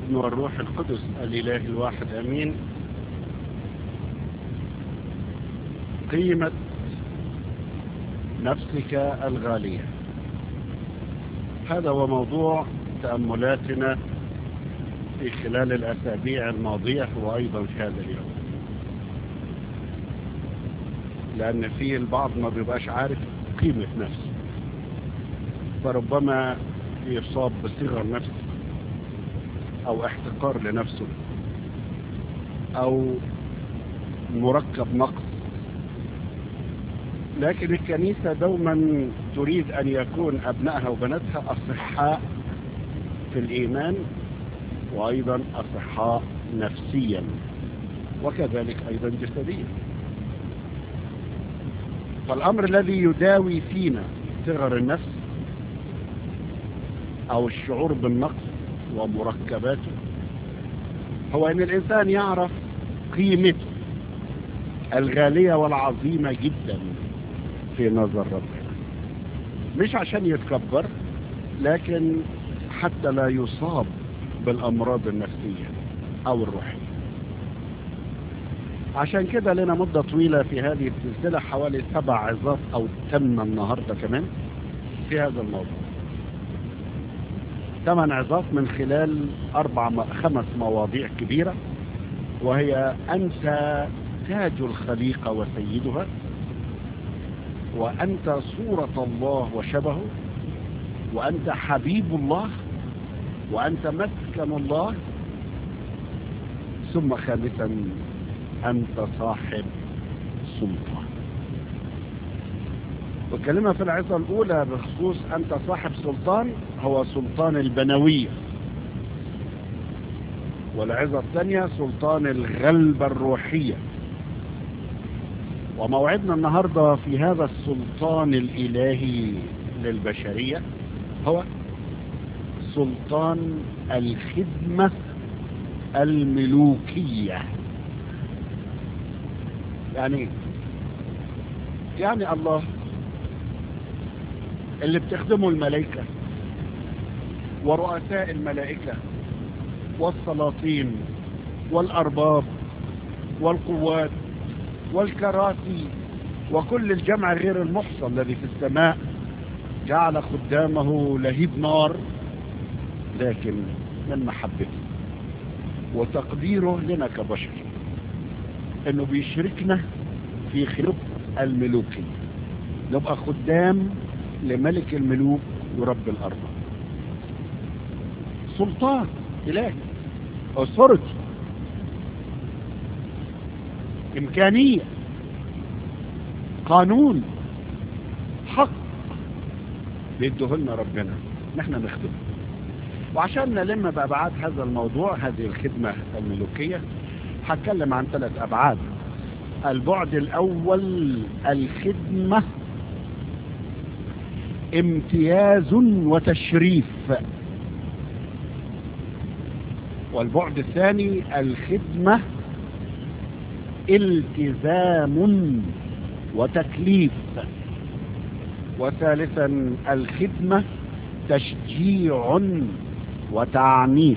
والابن والروح القدس الإله الواحد أمين قيمة نفسك الغالية هذا هو موضوع تأملاتنا في خلال الأسابيع الماضية وأيضا في هذا اليوم لأن في البعض ما بيبقاش عارف قيمة نفسه فربما يصاب بصغر نفسه أو احتقار لنفسه أو مركب نقص لكن الكنيسة دوما تريد أن يكون أبنائها وبناتها أصحاء في الإيمان وأيضا أصحاء نفسيا وكذلك أيضا جسديا فالأمر الذي يداوي فينا صغر النفس أو الشعور بالنقص ومركباته هو أن الإنسان يعرف قيمته الغالية والعظيمة جدا في نظر ربنا مش عشان يتكبر لكن حتى لا يصاب بالأمراض النفسية أو الروحية عشان كده لنا مدة طويلة في هذه السلسلة حوالي سبع عظات أو تم النهاردة كمان في هذا الموضوع ثمان عظات من خلال أربع خمس مواضيع كبيرة وهي أنت تاج الخليقة وسيدها وأنت صورة الله وشبهه وأنت حبيب الله وأنت مسكن الله ثم خامسا أنت صاحب سلطان والكلمة في العظة الأولى بخصوص أنت صاحب سلطان هو سلطان البنوية والعظة الثانية سلطان الغلبة الروحية وموعدنا النهاردة في هذا السلطان الإلهي للبشرية هو سلطان الخدمة الملوكية يعني يعني الله اللي بتخدمه الملائكة ورؤساء الملائكة والسلاطين والأرباب والقوات والكراسي وكل الجمع غير المحصى الذي في السماء جعل خدامه لهيب نار لكن من محبته وتقديره لنا كبشر انه بيشركنا في خلق الملوكية نبقى خدام لملك الملوك ورب الارض سلطان الهي authority امكانية قانون حق بيديه لنا ربنا نحن نخدمه وعشان نلم بأبعاد هذا الموضوع هذه الخدمة الملوكية هتكلم عن ثلاث أبعاد البعد الأول الخدمة امتياز وتشريف والبعد الثاني الخدمة التزام وتكليف وثالثا الخدمة تشجيع وتعنيف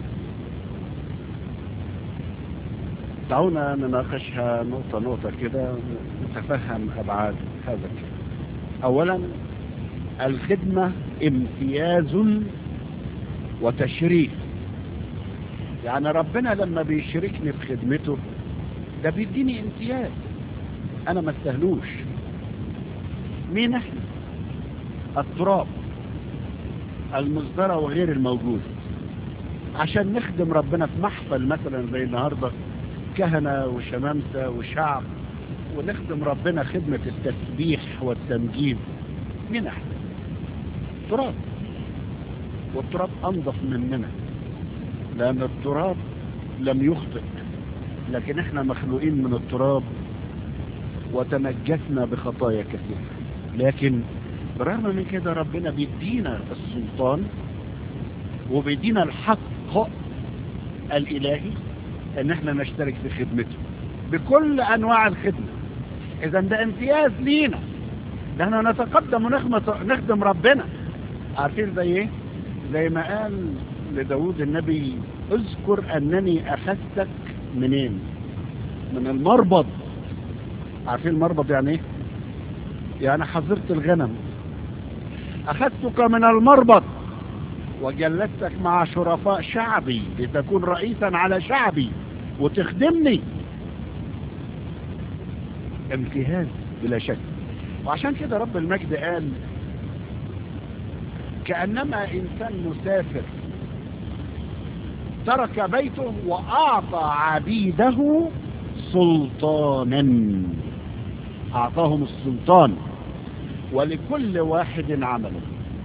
دعونا نناقشها نقطة نقطة كده نتفهم أبعاد هذا الكلام أولا الخدمة امتياز وتشريف يعني ربنا لما بيشركني في خدمته ده بيديني امتياز انا ما استهلوش مين احنا التراب المصدرة وغير الموجود عشان نخدم ربنا في محفل مثلا زي النهاردة كهنة وشمامسة وشعب ونخدم ربنا خدمة التسبيح والتمجيد مين احنا تراب والتراب انضف مننا لان التراب لم يخطئ لكن احنا مخلوقين من التراب وتنجسنا بخطايا كثيرة لكن بالرغم من كده ربنا بيدينا السلطان وبيدينا الحق الالهي ان احنا نشترك في خدمته بكل انواع الخدمة اذا ده امتياز لينا ده احنا نتقدم ونخدم ربنا عارفين زي ايه زي ما قال لداود النبي اذكر انني اخذتك منين من المربض عارفين المربض يعني ايه يعني حضرت الغنم اخذتك من المربض وجلستك مع شرفاء شعبي لتكون رئيسا على شعبي وتخدمني امتهاز بلا شك وعشان كده رب المجد قال كأنما إنسان مسافر ترك بيته وأعطى عبيده سلطانا أعطاهم السلطان ولكل واحد عمله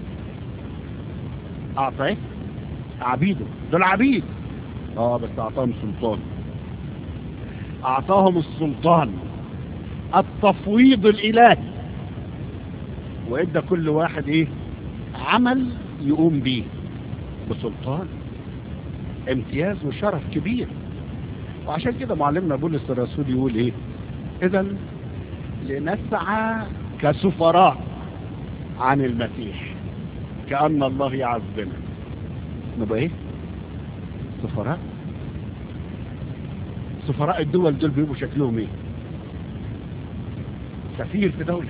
أعطى إيه؟ عبيده دول عبيد اه بس أعطاهم سلطان أعطاهم السلطان التفويض الإلهي وإدى كل واحد إيه عمل يقوم بيه بسلطان امتياز وشرف كبير وعشان كده معلمنا بولس الرسول يقول ايه اذا لنسعى كسفراء عن المسيح كأن الله يعذبنا نبقى ايه سفراء سفراء الدول دول بيبقوا شكلهم ايه سفير في دولة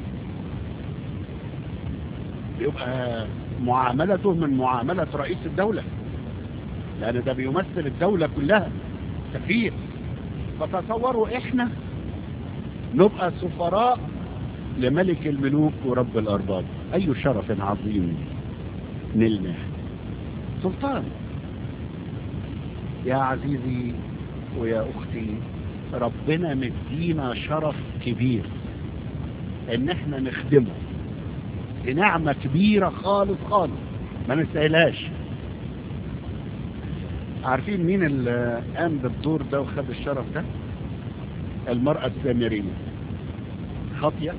بيبقى معاملته من معاملة رئيس الدولة لأن ده بيمثل الدولة كلها سفير فتصوروا احنا نبقى سفراء لملك الملوك ورب الأرباب أي شرف عظيم نلنا سلطان يا عزيزي ويا أختي ربنا مدينا شرف كبير ان احنا نخدمه دي نعمة كبيرة خالص خالص ما نستاهلهاش عارفين مين اللي قام بالدور ده وخد الشرف ده المرأة السامرية خاطية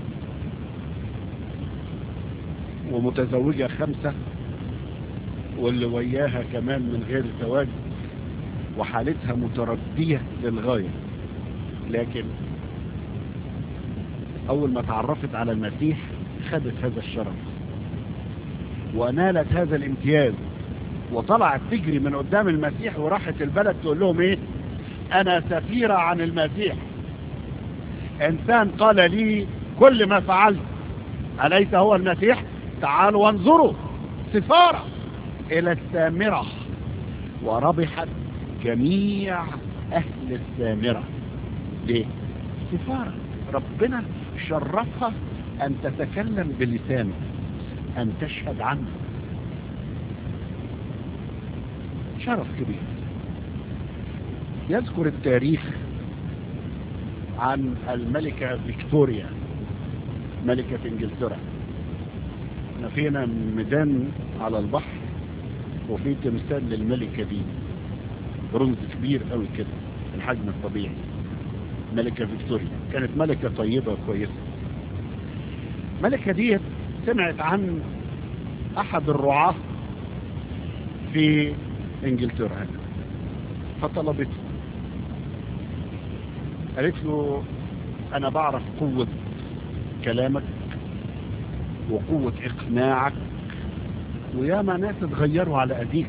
ومتزوجة خمسة واللي وياها كمان من غير زواج وحالتها متردية للغاية لكن أول ما تعرفت على المسيح خدت هذا الشرف ونالت هذا الامتياز وطلعت تجري من قدام المسيح وراحت البلد تقول لهم ايه انا سفيرة عن المسيح انسان قال لي كل ما فعلت أليس هو المسيح تعالوا وانظروا سفارة الى السامرة وربحت جميع اهل السامرة ليه سفارة ربنا شرفها ان تتكلم بلسانه ان تشهد عنه شرف كبير يذكر التاريخ عن الملكة فيكتوريا ملكة انجلترا احنا فينا ميدان على البحر وفي تمثال للملكة دي برونز كبير قوي كده الحجم الطبيعي ملكة فيكتوريا كانت ملكة طيبة كويسة ملكة دي سمعت عن احد الرعاة في انجلترا هنا فطلبته قالت له انا بعرف قوة كلامك وقوة اقناعك وياما ناس اتغيروا على ايديك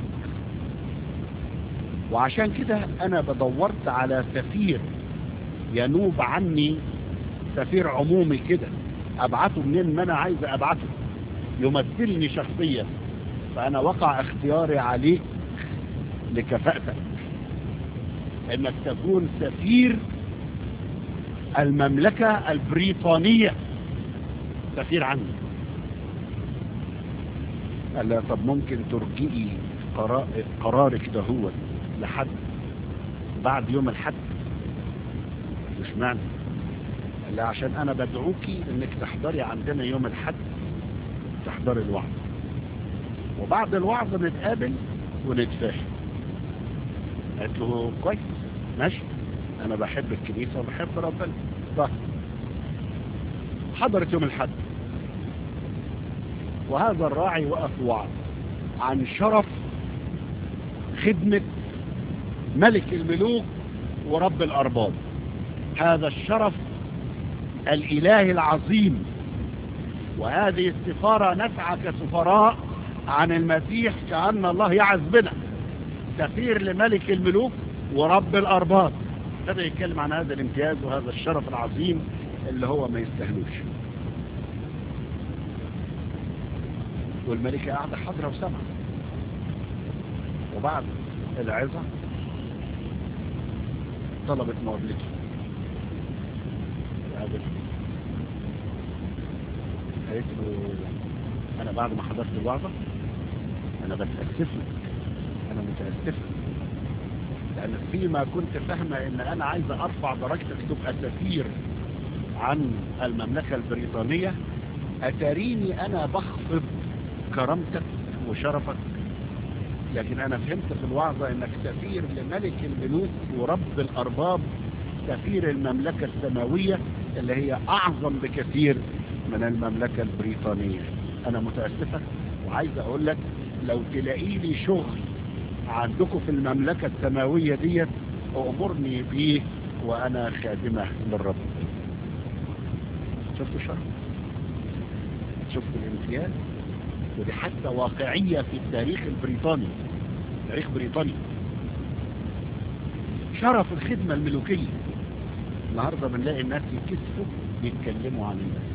وعشان كده انا بدورت على سفير ينوب عني سفير عمومي كده ابعته منين ما انا عايز ابعته يمثلني شخصيا فانا وقع اختياري عليك لكفاءتك انك تكون سفير المملكة البريطانية سفير عني قال لها طب ممكن ترجئي قرار قرارك ده هو لحد بعد يوم الحد مش معنى قال لها عشان انا بدعوكي انك تحضري عندنا يوم الحد تحضري الوعظ وبعد الوعظ نتقابل ونتفاهم قالت له كويس ماشي انا بحب الكنيسة وبحب ربنا طيب حضرت يوم الحد وهذا الراعي وقف وعظ عن شرف خدمة ملك الملوك ورب الأرباب هذا الشرف الإله العظيم وهذه السفارة نسعى كسفراء عن المسيح كأن الله يعز بنا سفير لملك الملوك ورب الأرباب ابتدى يتكلم عن هذا الامتياز وهذا الشرف العظيم اللي هو ما يستهلوش والملكة قاعدة حاضرة وسمع وبعد العظة طلبت مقابلته قابلته قالت له انا بعد ما حضرت الوعظة انا بتأسف لك انا متأسف لان فيما كنت فاهمة ان انا عايزة ارفع درجتك تبقى سفير عن المملكة البريطانية اتريني انا بخفض كرامتك وشرفك لكن انا فهمت في الوعظة انك سفير لملك الملوك ورب الارباب سفير المملكة السماوية اللي هي اعظم بكثير من المملكة البريطانية انا متأسفة وعايز اقول لك لو تلاقي لي شغل عندكم في المملكة السماوية ديت امرني بيه وانا خادمة للرب شفتوا شرف شفتوا الامتياز ودي حتى واقعية في التاريخ البريطاني تاريخ بريطاني شرف الخدمة الملوكية النهاردة بنلاقي الناس يكسفوا يتكلموا عن الناس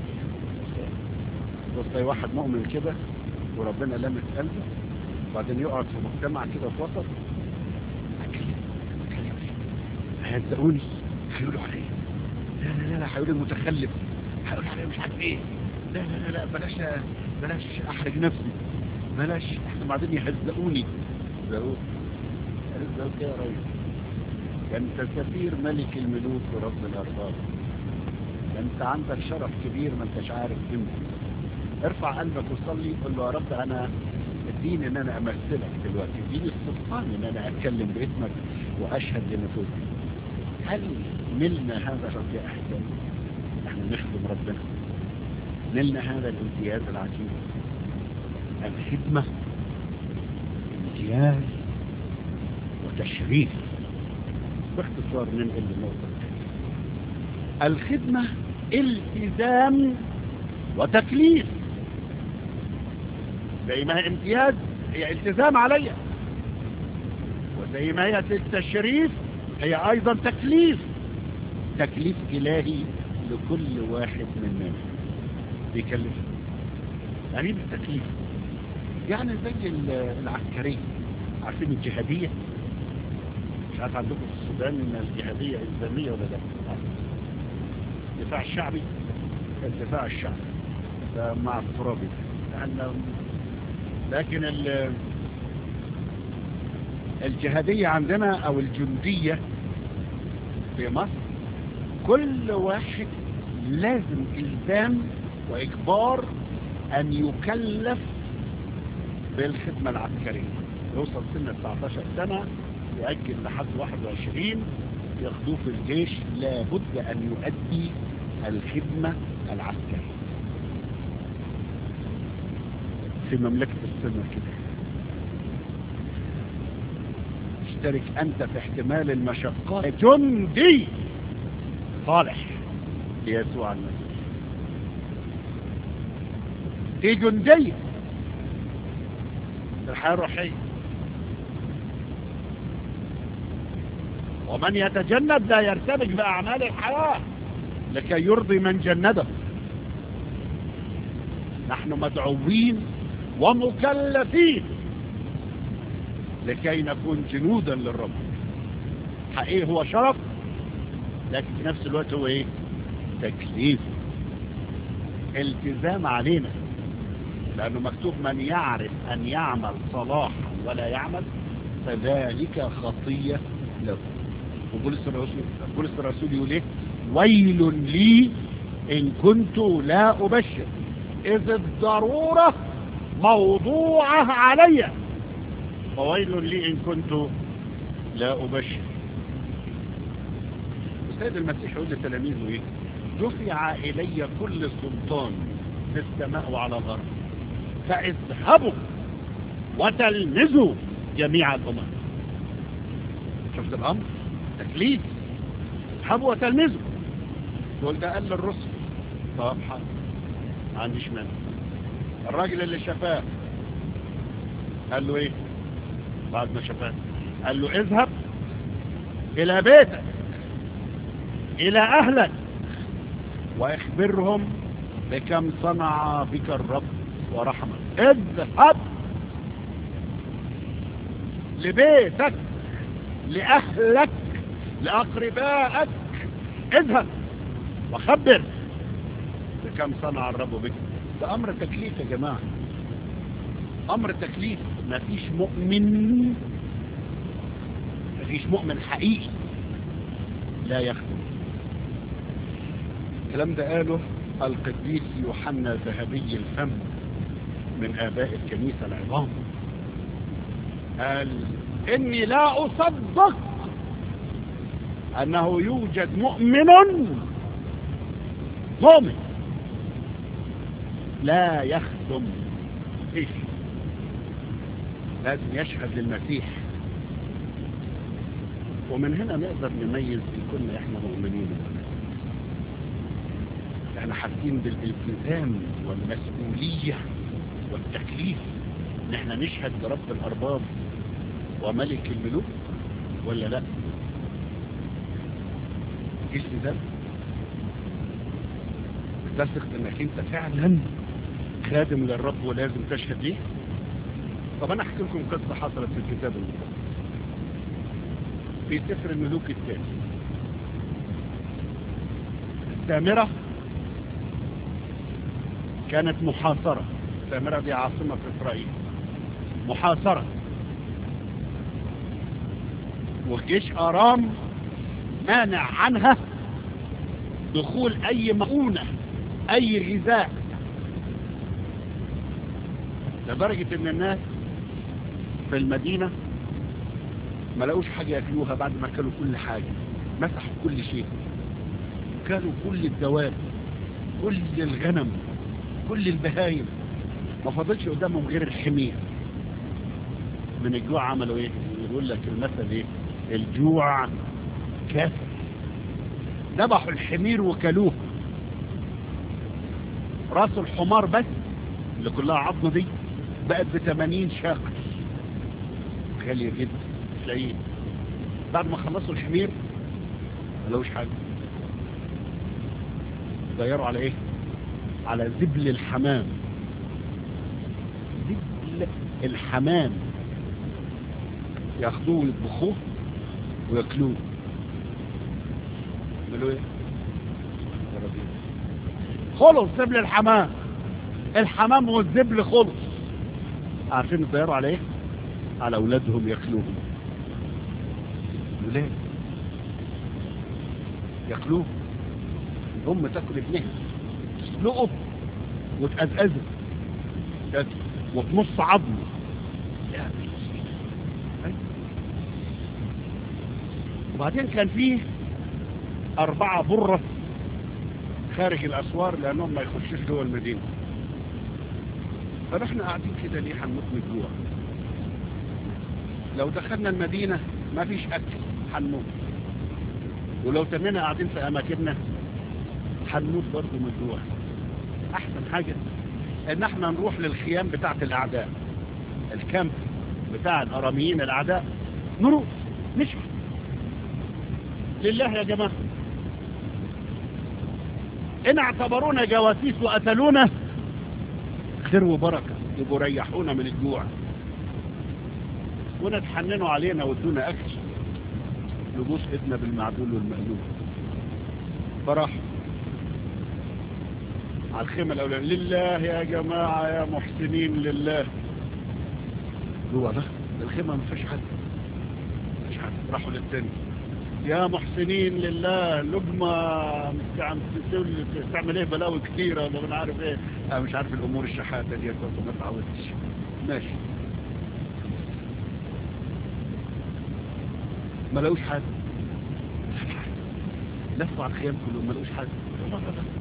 بص اي واحد مؤمن كده وربنا لمس قلبه وبعدين يقعد في مجتمع كده في وسط اتكلم اتكلم هيهزقوني هيقولوا عليا لا لا لا لا هيقولوا متخلف هيقولوا عليا مش عارف ايه لا لا لا لا بلاش بلاش احرج نفسي بلاش احنا بعدين يهزقوني يهزقوك يهزقوك يا ريس انت سفير ملك الملوك ورب الارباب انت عندك شرف كبير ما انتش عارف قيمته ارفع قلبك وصلي قول له يا رب انا اديني ان انا امثلك دلوقتي اديني السلطان ان انا اتكلم باسمك واشهد لنفوسي هل نلنا هذا الرب يا احبابي احنا نخدم ربنا نلنا هذا الامتياز العجيب الخدمة امتياز وتشريف باختصار ننقل للنقطة الخدمة التزام وتكليف زي ما هي امتياز هي التزام عليا وزي ما هي التشريف هي ايضا تكليف تكليف الهي لكل واحد مننا بيكلف يعني ايه بالتكليف يعني زي العسكرية عارفين الجهادية مش عارف عندكم في السودان ان الجهادية إلزامية ولا لا الدفاع الشعبي الدفاع الشعبي ده مع الترابي لأن لكن الجهادية عندنا أو الجندية في مصر كل واحد لازم إلزام وإجبار أن يكلف بالخدمة العسكرية يوصل سن 19 سنة يأجل لحد 21 ياخدوه في الجيش لابد أن يؤدي الخدمة العسكرية في مملكة السنة كده اشترك أنت في احتمال المشقات جندي صالح ليسوع المسيح دي جندية الحياة الروحية ومن يتجند لا يرتبك بأعمال الحياة لكي يرضي من جنده نحن مدعوين ومكلفين لكي نكون جنودا للرب حقيقي هو شرف لكن في نفس الوقت هو ايه تكليف التزام علينا لأنه مكتوب من يعرف أن يعمل صلاحا ولا يعمل فذلك خطية له وبولس الرسول بولس الرسول يقول ايه ويل لي إن كنت لا أبشر إذ الضرورة موضوعة علي وويل لي إن كنت لا أبشر السيد المسيح يقول لتلاميذه إيه دفع إلي كل سلطان في السماء وعلى الأرض فاذهبوا وتلمذوا جميع الأمم شفت الأمر تكليف اذهبوا وتلمذوا دول ده قال للرسل طب حاضر ما عنديش مانع الراجل اللي شفاه قال له ايه بعد ما شافها قال له اذهب الى بيتك الى اهلك واخبرهم بكم صنع بك الرب ورحمك اذهب لبيتك لأهلك لأقربائك اذهب وخبر بكم صنع الرب بك ده أمر تكليف يا جماعة أمر تكليف ما فيش مؤمن ما فيش مؤمن حقيقي لا يخدم الكلام ده قاله القديس يوحنا ذهبي الفم من آباء الكنيسة العظام قال إني لا أصدق أنه يوجد مؤمن مؤمن لا يخدم إيش لازم يشهد للمسيح ومن هنا نقدر نميز إن كنا إحنا مؤمنين احنا حاسين بالالتزام والمسؤولية والتكليف ان احنا نشهد لرب الارباب وملك الملوك ولا لا التزام تثق انك انت فعلا خادم للرب ولازم تشهد ليه طب انا احكي لكم قصة حصلت في الكتاب المقدس في سفر الملوك الثاني السامرة كانت محاصرة السامرة دي عاصمة في إسرائيل محاصرة وجيش أرام مانع عنها دخول أي مؤونة أي غذاء لدرجة إن الناس في المدينة ما لقوش حاجة ياكلوها بعد ما كانوا كل حاجة مسحوا كل شيء كانوا كل الدواب كل الغنم كل البهايم ما فضلش قدامهم غير الحمير من الجوع عملوا ايه يقول لك المثل ايه الجوع كافر ذبحوا الحمير وكلوه راس الحمار بس اللي كلها عظمه دي بقت ب 80 شاقل غاليه جدا تلاقيه بعد ما خلصوا الحمير ما لقوش حاجه ديروا على ايه على زبل الحمام زبل الحمام ياخدوه ويطبخوه وياكلوه يعملوا ايه خلص زبل الحمام الحمام والزبل خلص عارفين يطيروا على ايه على اولادهم ياكلوهم ولاد ياكلوه الام تاكل ابنها تسلقه وتقزقزه وتمص عظمه يا وبعدين كان فيه أربعة برة خارج الأسوار لأنهم ما يخشوش جوه المدينة طب احنا قاعدين كده ليه هنموت من الجوع لو دخلنا المدينة ما فيش أكل هنموت ولو تننا قاعدين في أماكننا هنموت برضه من الجوع أحسن حاجة إن احنا نروح للخيام بتاعة الأعداء الكامب بتاع الأراميين الأعداء نروح نشوف لله يا جماعة إن اعتبرونا جواسيس وقتلونا خير وبركة يبقوا ريحونا من الجوع ونتحننوا علينا وادونا أكل نبوس إيدنا بالمعدول والمقلوب فراحوا على الخيمة الأولانية لله يا جماعة يا محسنين لله جوه ده الخيمة ما فيش حد مفيش حد راحوا للتاني يا محسنين لله لقمة عم تعمل ايه بلاوي كتيرة ولا من عارف ايه انا مش عارف الامور الشحاتة دي برضه ما تعودتش ماشي ما لقوش حد لفوا على الخيام كلهم ما لقوش حد ده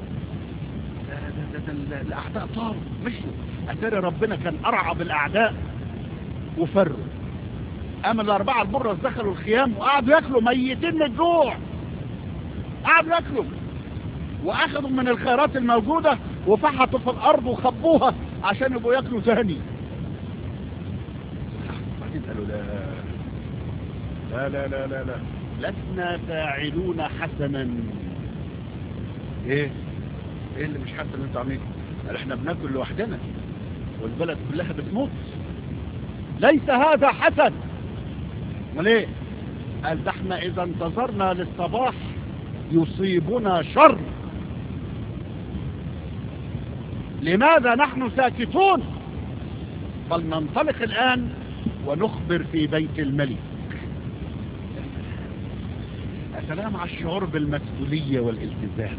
ده ده ده الاعداء طاروا مشوا اتاري ربنا كان ارعب الاعداء وفروا اما الاربعة البرص دخلوا الخيام وقعدوا ياكلوا ميتين من الجوع قعدوا ياكلوا واخذوا من الخيرات الموجودة وفحطوا في الارض وخبوها عشان يبقوا ياكلوا ثاني واحدين قالوا لا لا لا لا لا, لا. لسنا فاعلون حسنا ايه ايه اللي مش حسن اللي انتوا عاملينه قال احنا بناكل لوحدنا والبلد كلها بتموت ليس هذا حسن امال ايه قال ده احنا اذا انتظرنا للصباح يصيبنا شر لماذا نحن ساكتون فلننطلق الآن ونخبر في بيت الملك يا سلام على الشعور بالمسؤولية والالتزام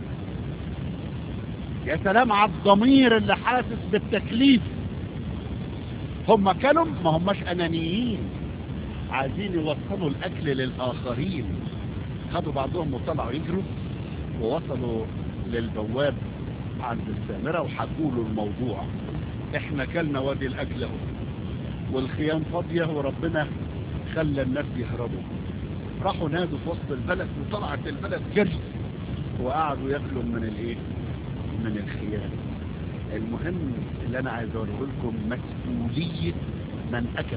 يا سلام على الضمير اللي حاسس بالتكليف هم كانوا ما هماش أنانيين عايزين يوصلوا الأكل للآخرين خدوا بعضهم وطلعوا يجروا ووصلوا للبواب عند السامرة وحكوا له الموضوع احنا كلنا وادي الأكل اهو والخيام فاضية وربنا خلى الناس يهربوا راحوا نادوا في وسط البلد وطلعت البلد جري وقعدوا ياكلوا من الايه من الخيام المهم اللي انا عايز اقوله لكم مسؤولية من اكل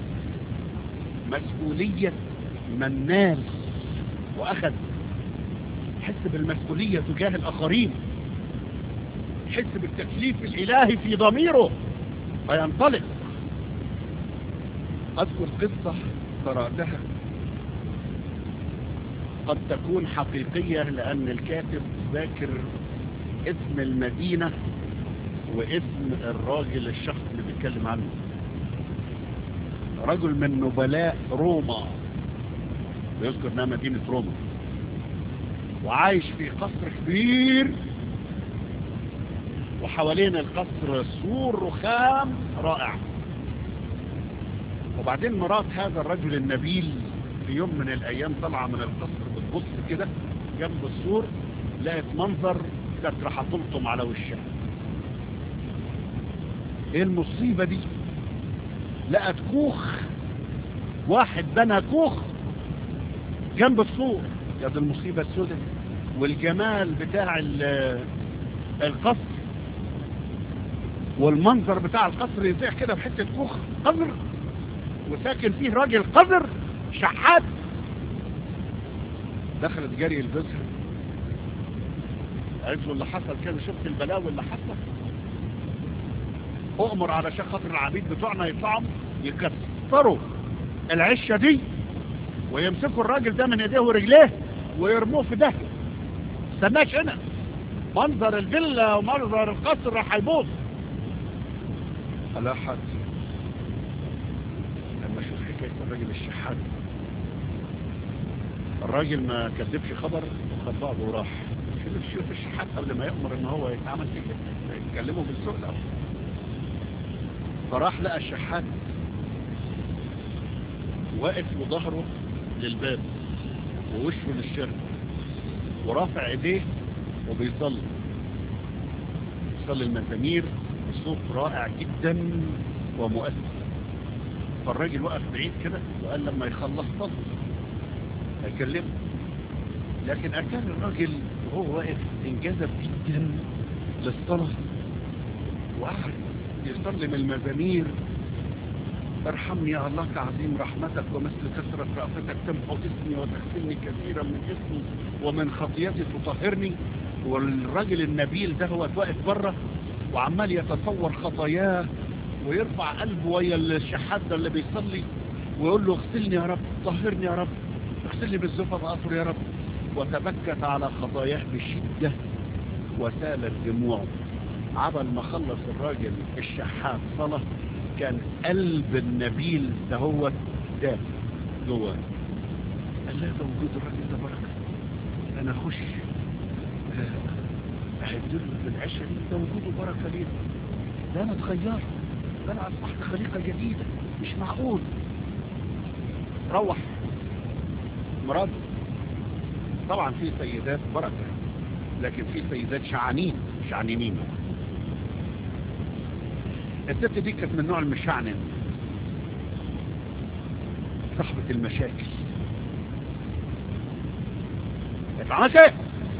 مسؤولية من نال واخذ حس بالمسؤولية تجاه الاخرين يحس بالتكليف الإلهي في ضميره فينطلق أذكر قصة قرأتها قد تكون حقيقية لأن الكاتب ذاكر اسم المدينة واسم الراجل الشخص اللي بيتكلم عنه رجل من نبلاء روما بيذكر انها مدينة روما وعايش في قصر كبير وحوالين القصر سور رخام رائع وبعدين مرات هذا الرجل النبيل في يوم من الايام طلع من القصر بتبص كده جنب السور لقت منظر كانت راح تلطم على وشها ايه المصيبة دي لقت كوخ واحد بنى كوخ جنب السور يا دي المصيبة السوداء والجمال بتاع القصر والمنظر بتاع القصر يضيع كده بحتة كوخ قذر وساكن فيه راجل قذر شحات دخلت جري البزر قالت له اللي حصل كده شفت البلاوي اللي حصل اؤمر علشان خاطر العبيد بتوعنا يطلعوا يكسروا العشة دي ويمسكوا الراجل ده من ايديه ورجليه ويرموه في دهيه استناش هنا منظر الفيلا ومنظر القصر راح يبوظ لا حد لما اشوف حكايه الراجل الشحات الراجل ما كذبش خبر وخد بعضه وراح شوف شوف الشحات قبل ما يأمر ان هو يتعمل في كده يتكلموا بالسوق الاول فراح لقى الشحات واقف وظهره للباب ووشه للشرق ورافع ايديه وبيصلي يصلي المزامير بصوت رائع جدا ومؤثر فالراجل وقف بعيد كده وقال لما يخلص صلي هيكلمه لكن أكان الراجل وهو واقف انجذب جدا للصلاة وقعد يصلي من المزامير ارحمني يا الله كعظيم رحمتك ومثل كثرة رأفتك تمحو اسمي وتغسلني كثيرا من اسمي ومن خطيتي تطهرني والراجل النبيل ده هو واقف بره وعمال يتصور خطاياه ويرفع قلبه ويا الشحات ده اللي بيصلي ويقول له اغسلني يا رب طهرني يا رب اغسلني بالزفة بأطر يا رب وتبكت على خطاياه بشدة وسالت دموعه عبل ما خلص الراجل الشحات صلاة كان قلب النبيل ده هو ده جواه قال لا ده وجود الراجل ده بركة انا اخش اهدله في العشرة دي ده وجوده بركة ليه ده انا اتغيرت ده انا اصبحت خليقة جديدة مش معقول روح مراد طبعا في سيدات بركة لكن في سيدات شعانين شعنينين الست دي كانت من نوع المشعنن صاحبة المشاكل اتعملت ايه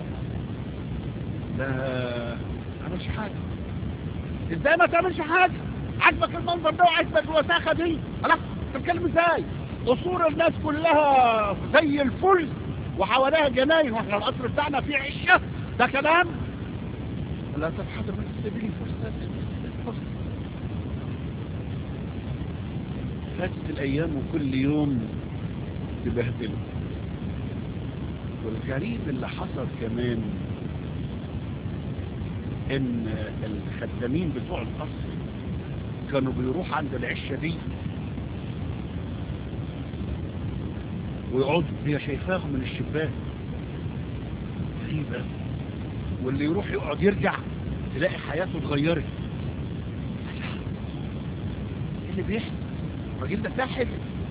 لا عملش حاجة ازاي ما تعملش حاجة عجبك المنظر ده وعجبك الوساخة دي خلاص بتتكلم ازاي قصور الناس كلها زي الفل وحواليها جناين واحنا القصر بتاعنا فيه عشه ده كلام لا تبحث من السبيل فرصات الفصل فاتت الايام وكل يوم تبهدله والغريب اللي حصل كمان ان الخدامين بتوع القصر كانوا بيروح عند العشة دي ويقعدوا هي شايفاهم من الشباك غريبة واللي يروح يقعد يرجع تلاقي حياته اتغيرت ايه اللي بيحصل الراجل ده ساحر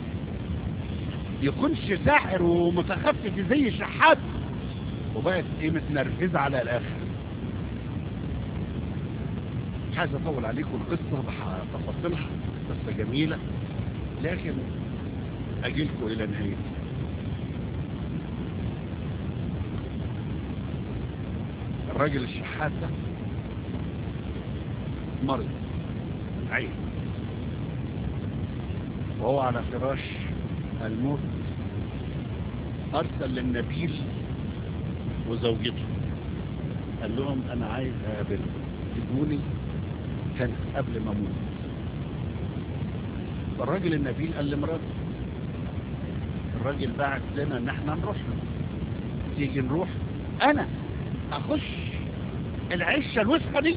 يكونش ساحر ومتخفف زي شحات وبقت ايه متنرفزه على الاخر مش عايز اطول عليكم القصه بتفاصيلها قصه جميله لكن اجيلكم الى نهايتها الراجل الشحات ده مرض عين وهو على فراش الموت ارسل للنبيل وزوجته قال لهم انا عايز اقابلكم سيبوني سنة قبل ما اموت فالراجل النبيل قال لمراته الراجل بعت لنا ان احنا نروح له تيجي نروح انا اخش العشه الوسخه دي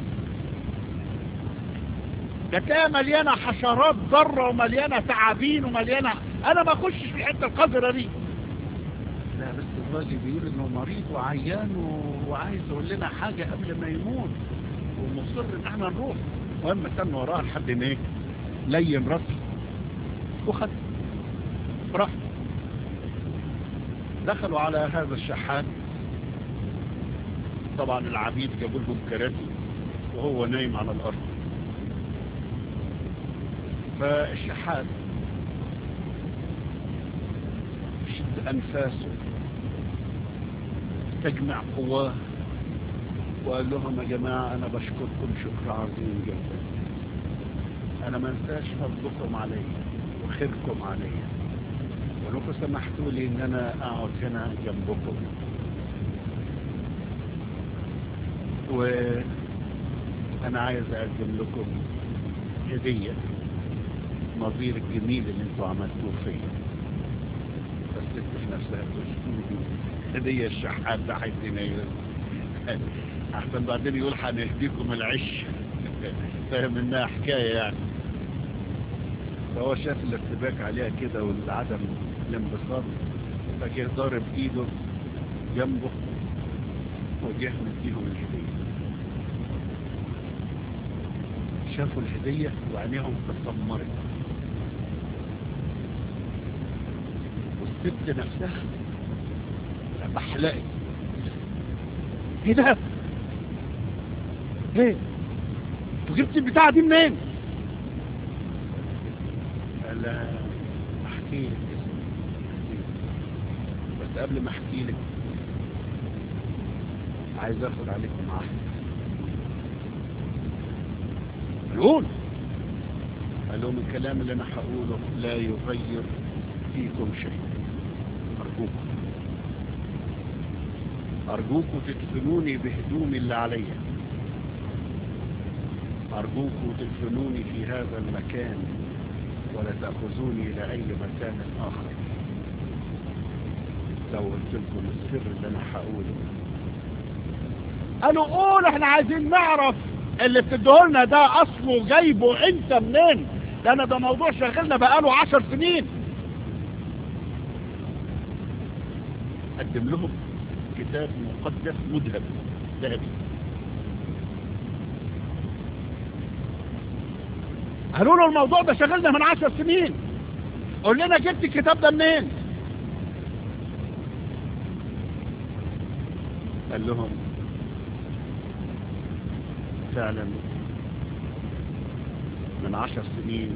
ده تلاقيها مليانه حشرات ضاره ومليانه تعابين ومليانه انا ما اخشش في الحته القذره دي لا بس الراجل بيقول انه مريض وعيان و- وعايز يقول لنا حاجه قبل ما يموت ومصر ان احنا نروح المهم استنى وراها لحد ما ايه لين راسه وخد راح دخلوا على هذا الشحات طبعا العبيد جابوا لهم كراسي وهو نايم على الارض فالشحات شد انفاسه تجمع قواه وقال لهم يا جماعة أنا بشكركم شكر عظيم جدا أنا ما انساش فضلكم علي وخيركم علي ولكم سمحتوا لي إن أنا أقعد هنا جنبكم وأنا عايز أقدم لكم هدية نظير الجميل اللي انتوا عملتوه فيا بس الست في نفسها تقول هدية الشحات ده عايزين احسن بعدين يقول هنهديكم العش فاهم انها حكاية يعني فهو شاف الارتباك عليها كده والعدم الانبساط فجه ضارب ايده جنبه وجه مديهم الهدية شافوا الهدية وعينيهم تسمرت والست نفسها بحلقت ايه ده ايه انتوا جبت البتاعه دي منين قال لها احكي لك بس قبل ما احكي لك عايز اخد عليكم عهد قول قال لهم الكلام اللي انا هقوله لا يغير فيكم شيء ارجوكم أرجوكوا تدفنوني بهدومي اللي عليا أرجوكوا تدفنوني في هذا المكان ولا تأخذوني إلى أي مكان آخر لو قلت لكم السر اللي أنا هقوله قالوا قول احنا عايزين نعرف اللي بتديهولنا ده أصله جايبه أنت منين لأن ده موضوع شغلنا بقاله عشر سنين قدم لهم كتاب مقدس مذهب ذهبي قالوا له الموضوع ده شغلنا من عشر سنين قول لنا جبت الكتاب ده منين قال لهم فعلا من عشر سنين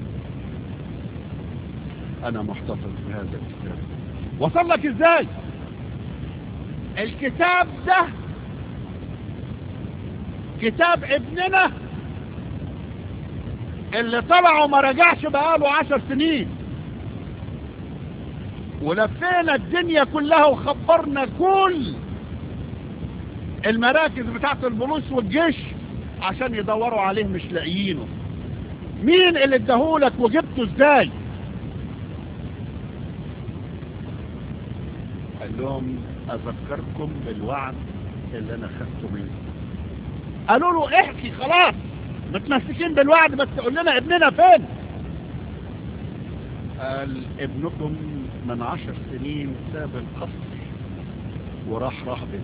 انا محتفظ بهذا الكتاب وصل لك ازاي الكتاب ده كتاب ابننا اللي طلع وما رجعش بقاله عشر سنين ولفينا الدنيا كلها وخبرنا كل المراكز بتاعت البوليس والجيش عشان يدوروا عليه مش لاقيينه مين اللي اداهولك وجبته ازاي قال لهم اذكركم بالوعد اللي انا خدته منه قالوا له احكي خلاص متمسكين بالوعد بس قول لنا ابننا فين قال ابنكم من عشر سنين ساب القصر وراح رهبن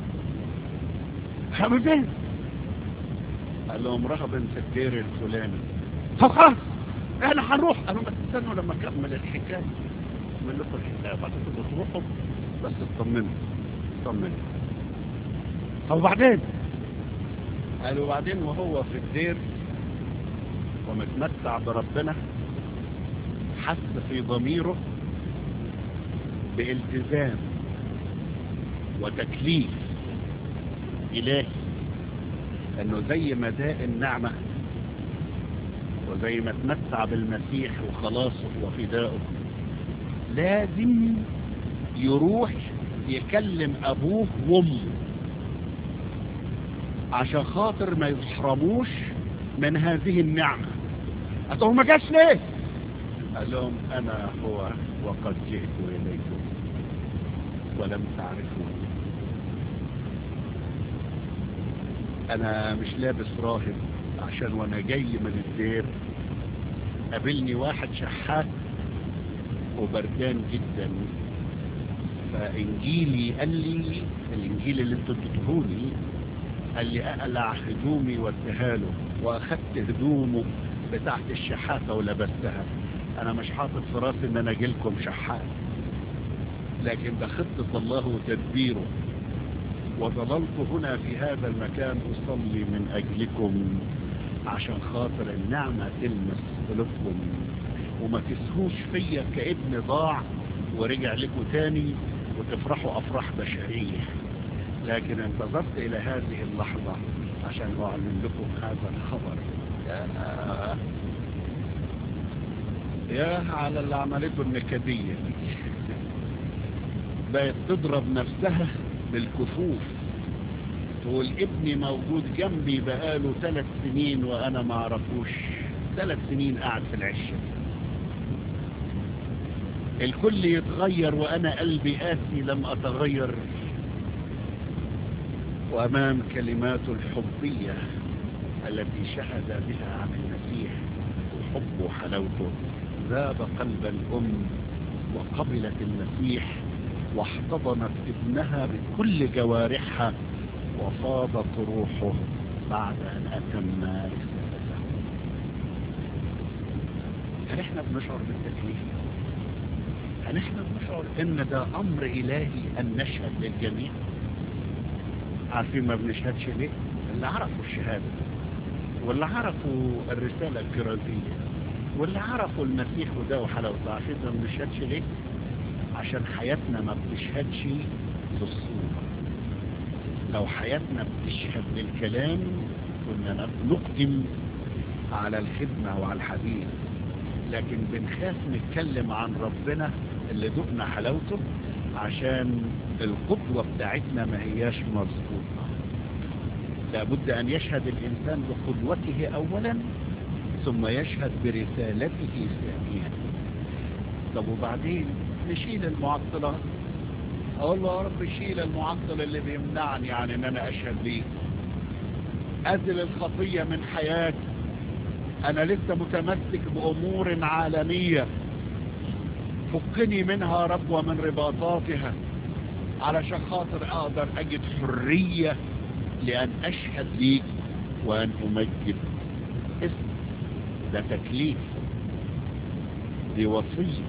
رهبن قال لهم رهبن في الدير الفلاني طب خلاص احنا هنروح قالوا بس استنوا لما اكمل الحكايه اكمل لكم الحكايه بعد كده تروحوا بس اطمنوا اطمنوا طب وبعدين قالوا وبعدين وهو في الدير ومتمتع بربنا حس في ضميره بالتزام وتكليف إلهي أنه زي ما داء النعمة وزي ما تمتع بالمسيح وخلاصه وفدائه لازم يروح يكلم أبوه وأمه عشان خاطر ما يحرموش من هذه النعمة قالوا ما جاش ليه قال لهم أنا هو وقد جئت إليكم ولم تعرفوني أنا مش لابس راهب عشان وأنا جاي من الدير قابلني واحد شحات وبردان جدا فإنجيلي قال لي الإنجيل اللي انتوا اديتهولي قال لي أقلع هدومي واديها له وأخدت هدومه بتاعت الشحاتة ولبستها أنا مش حاطط في راسي إن أنا أجيلكم شحات لكن ده خطة الله وتدبيره وظللت هنا في هذا المكان أصلي من أجلكم عشان خاطر النعمة تلمس قلوبكم وما تسهوش فيا كابن ضاع ورجع لكم تاني وتفرحوا أفراح بشرية لكن انتظرت إلى هذه اللحظة عشان أعلن لكم هذا الخبر يا, يا على اللي عملته النكدية دي بقت تضرب نفسها بالكفوف تقول ابني موجود جنبي بقاله ثلاث سنين وانا ما اعرفوش ثلاث سنين قاعد في العشه الكل يتغير وانا قلبي قاسي لم اتغير وامام كلماته الحبيه التي شهد بها عن المسيح وحبه وحلاوته ذاب قلب الام وقبلت المسيح واحتضنت ابنها بكل جوارحها وفاضت روحه بعد أن أتم رسالته هل احنا بنشعر بالتكليف هل احنا بنشعر ان ده امر الهي ان نشهد للجميع عارفين ما بنشهدش ليه اللي عرفوا الشهادة واللي عرفوا الرسالة الكرازية واللي عرفوا المسيح وده وحلاوته عارفين ما بنشهدش ليه عشان حياتنا ما بتشهدش للصورة لو حياتنا بتشهد للكلام كنا نقدم على الخدمة وعلى الحديث لكن بنخاف نتكلم عن ربنا اللي دقنا حلاوته عشان القدوة بتاعتنا ما هياش مظبوطة لابد أن يشهد الإنسان بقدوته أولا ثم يشهد برسالته ثانيا طب وبعدين نشيل المعطلات اقول له يا رب شيل المعطل اللي بيمنعني عن ان انا اشهد ليه ازل الخطية من حياتي انا لسه متمسك بامور عالمية فكني منها يا رب ومن رباطاتها علشان خاطر اقدر اجد حرية لان اشهد ليك وان امجد اسم ده تكليف دي وصيه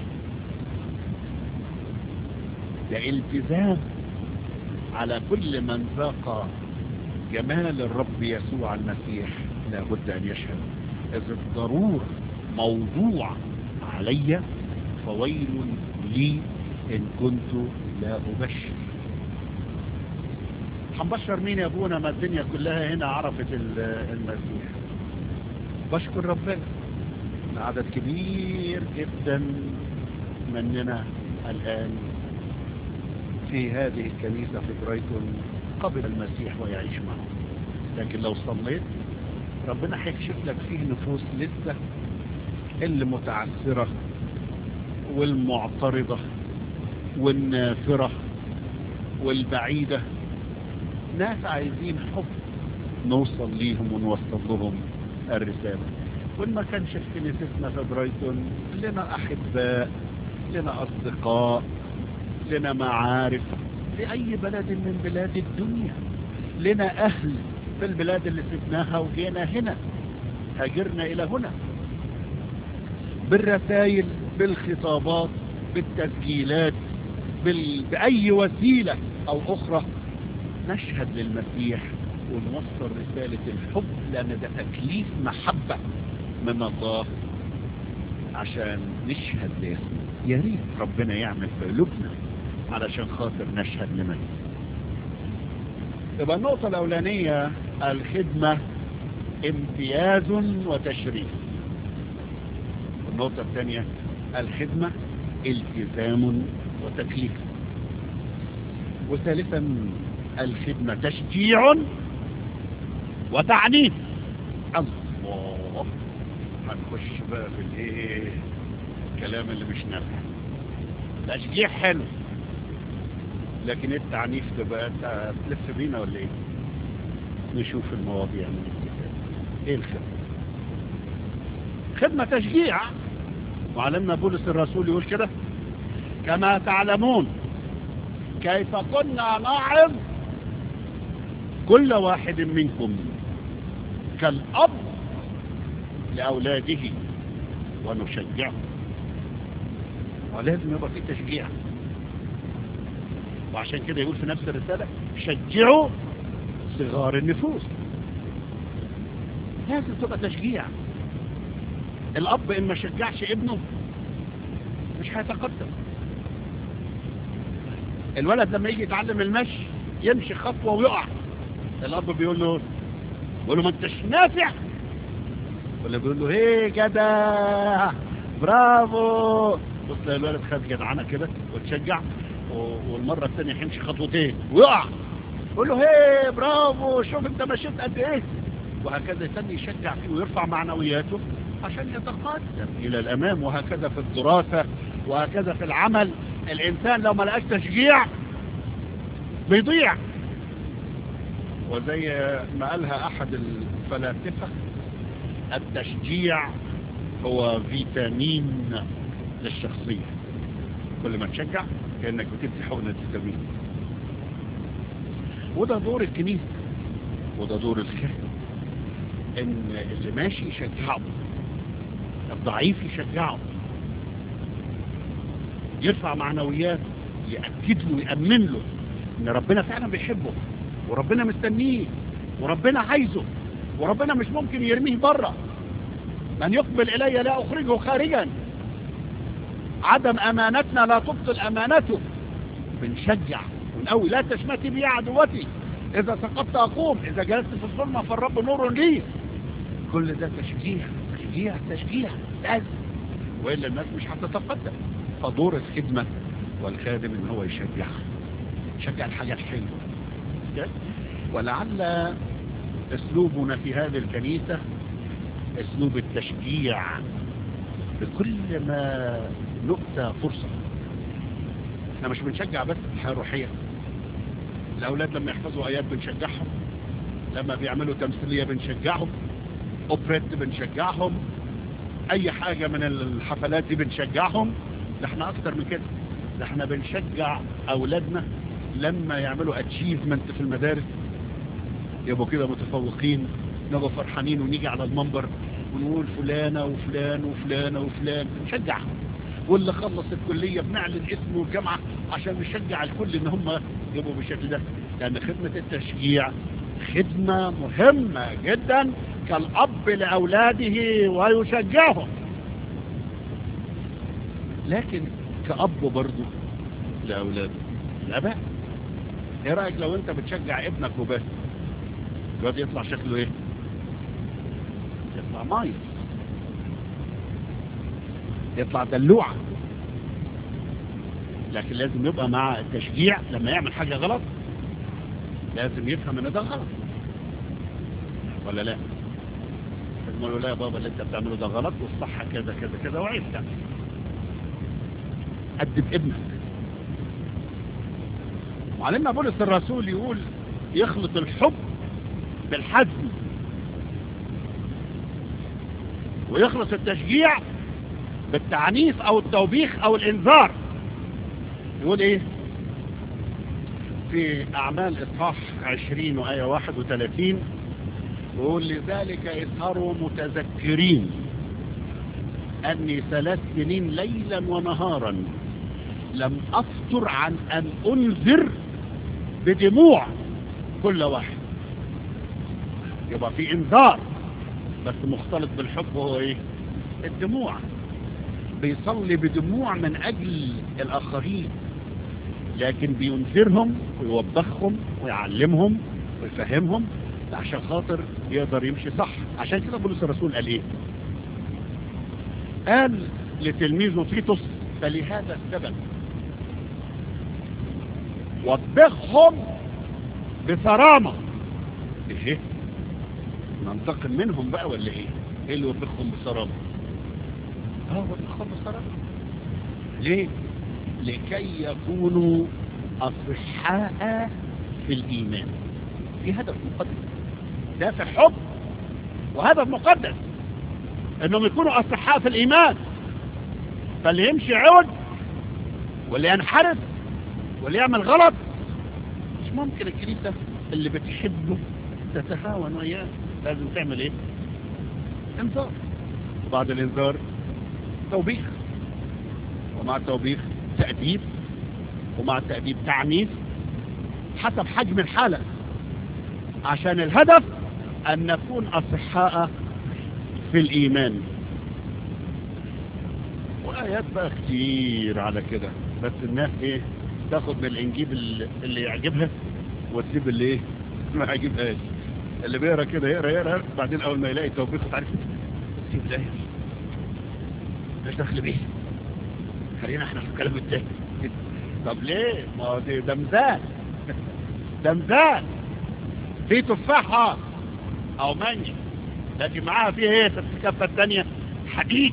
ده التزام على كل من ذاق جمال الرب يسوع المسيح لابد أن يشهد إذ الضرور موضوع علي فويل لي إن كنت لا أبشر هنبشر مين يا ابونا ما الدنيا كلها هنا عرفت المسيح بشكر ربنا عدد كبير جدا مننا الآن في هذه الكنيسة في برايتون قبل المسيح ويعيش معه لكن لو صليت ربنا هيكشف لك فيه نفوس لسه اللي متعثرة والمعترضة والنافرة والبعيدة ناس عايزين حب نوصل ليهم ونوصل لهم الرسالة وإن ما كانش في كنيستنا في برايتون لنا أحباء لنا أصدقاء لنا معارف في أي بلد من بلاد الدنيا لنا أهل في البلاد اللي سبناها وجينا هنا هاجرنا إلى هنا بالرسائل بالخطابات بالتسجيلات بال... بأي وسيلة أو أخرى نشهد للمسيح ونوصل رسالة الحب لأن ده تكليف محبة من الله عشان نشهد لاسمه يا ريت ربنا يعمل في قلوبنا علشان خاطر نشهد لمسيح يبقى النقطة الأولانية الخدمة امتياز وتشريف النقطة الثانية الخدمة التزام وتكليف وثالثا الخدمة تشجيع وتعنيف الله هنخش بقى في الايه الكلام اللي مش نافع تشجيع حلو لكن التعنيف ده بقى تلف بينا ولا ايه نشوف المواضيع من الكتاب ايه الخدمة خدمة تشجيع وعلمنا بولس الرسول يقول كده كما تعلمون كيف كنا نعظ كل واحد منكم كالأب لأولاده ونشجعه ولازم يبقى في تشجيع وعشان كده يقول في نفس الرسالة شجعوا صغار النفوس لازم تبقى تشجيع الأب إن ما شجعش ابنه مش هيتقدم الولد لما يجي يتعلم المشي يمشي خطوة ويقع الأب بيقول له بيقول له ما انتش نافع ولا بيقول له هيه جدع برافو بص الولد خد جدعانه كده وتشجع والمرة الثانية هيمشي خطوتين ويقع يقول له هيه برافو شوف انت مشيت قد ايه وهكذا يتم يشجع فيه ويرفع معنوياته عشان يتقدم الى الامام وهكذا في الدراسة وهكذا في العمل الانسان لو ما لقاش تشجيع بيضيع وزي ما قالها احد الفلاسفة التشجيع هو فيتامين للشخصية كل ما تشجع كأنك بتدي حقنة فيتامين وده دور الكنيسة وده دور الخير ان اللي ماشي يشجعه الضعيف يشجعه يرفع معنوياته يأكد له ويأمن له ان ربنا فعلا بيحبه وربنا مستنيه وربنا عايزه وربنا مش ممكن يرميه بره من يقبل إلي لا أخرجه خارجا عدم أمانتنا لا تبطل أمانته بنشجع ونقوي لا تشمتي بي عدوتي إذا سقطت أقوم إذا جلست في الظلمة فالرب نور لي كل ده تشجيع تشجيع تشجيع لازم وإلا الناس مش هتتقدم فدور الخدمة والخادم إن هو يشجع يشجع الحاجة الحلوة ولعل اسلوبنا في هذه الكنيسة اسلوب التشجيع بكل ما نؤتى فرصة احنا مش بنشجع بس في الحياة الروحية الاولاد لما يحفظوا ايات بنشجعهم لما بيعملوا تمثيلية بنشجعهم اوبريت بنشجعهم اي حاجة من الحفلات دي بنشجعهم ده احنا اكتر من كده ده احنا بنشجع اولادنا لما يعملوا اتشيفمنت في المدارس يبقوا كده متفوقين نبقى فرحانين ونيجي على المنبر ونقول فلانة وفلان وفلانة وفلان نشجعهم واللي خلص الكلية بنعلن اسمه الجامعة عشان نشجع الكل ان هم يبقوا بالشكل ده لان خدمة التشجيع خدمة مهمة جدا كالأب لأولاده ويشجعهم لكن كأب برضه لأولاده الأباء ايه رأيك لو انت بتشجع ابنك وبس الواد يطلع شكله ايه يطلع مايس يطلع دلوعة لكن لازم يبقى مع التشجيع لما يعمل حاجة غلط لازم يفهم ان ده غلط ولا لا نقول له لا يا بابا اللي انت بتعمله ده غلط والصح كذا كذا كذا وعيب تعمل أدب ابنك معلمنا بولس الرسول يقول يخلط الحب بالحزم ويخلص التشجيع بالتعنيف او التوبيخ او الانذار يقول ايه في اعمال اصحاح 20 وايه 31 يقول لذلك اظهروا متذكرين اني ثلاث سنين ليلا ونهارا لم افتر عن ان انذر بدموع كل واحد يبقى في انذار بس مختلط بالحب هو ايه الدموع بيصلي بدموع من اجل الاخرين لكن بينذرهم ويوبخهم ويعلمهم ويفهمهم عشان خاطر يقدر يمشي صح عشان كده بولس الرسول قال ايه قال لتلميذه تيتوس فلهذا السبب وبخهم بصرامة ايه ننتقم منهم بقى ولا ايه ايه اللي وبخهم بصرامة اه وبخهم بصرامة ليه لكي يكونوا اصحاء في الايمان في هدف مقدس ده في حب وهدف مقدس انهم يكونوا اصحاء في الايمان فاللي يمشي عوج واللي ينحرف واللي يعمل غلط مش ممكن الكنيسة اللي بتحبه تتهاون وياه لازم تعمل ايه انذار وبعد الانذار توبيخ ومع التوبيخ تأديب ومع التأديب تعنيف حسب حجم الحالة عشان الهدف أن نكون أصحاء في الإيمان وآيات بقى كتير على كده بس الناس إيه تاخد من الإنجيل اللي يعجبها وتسيب اللي إيه ما يعجبهاش اللي بيقرا كده يقرا يقرا بعدين أول ما يلاقي توبيخ تعرف سيب الآية مش دخل بيه خلينا احنا في الكلام التاني طب ليه ما هو ده ده مزاج ده مزاج في تفاحة او مانجا لكن معاها فيها ايه في الكفة التانية حديد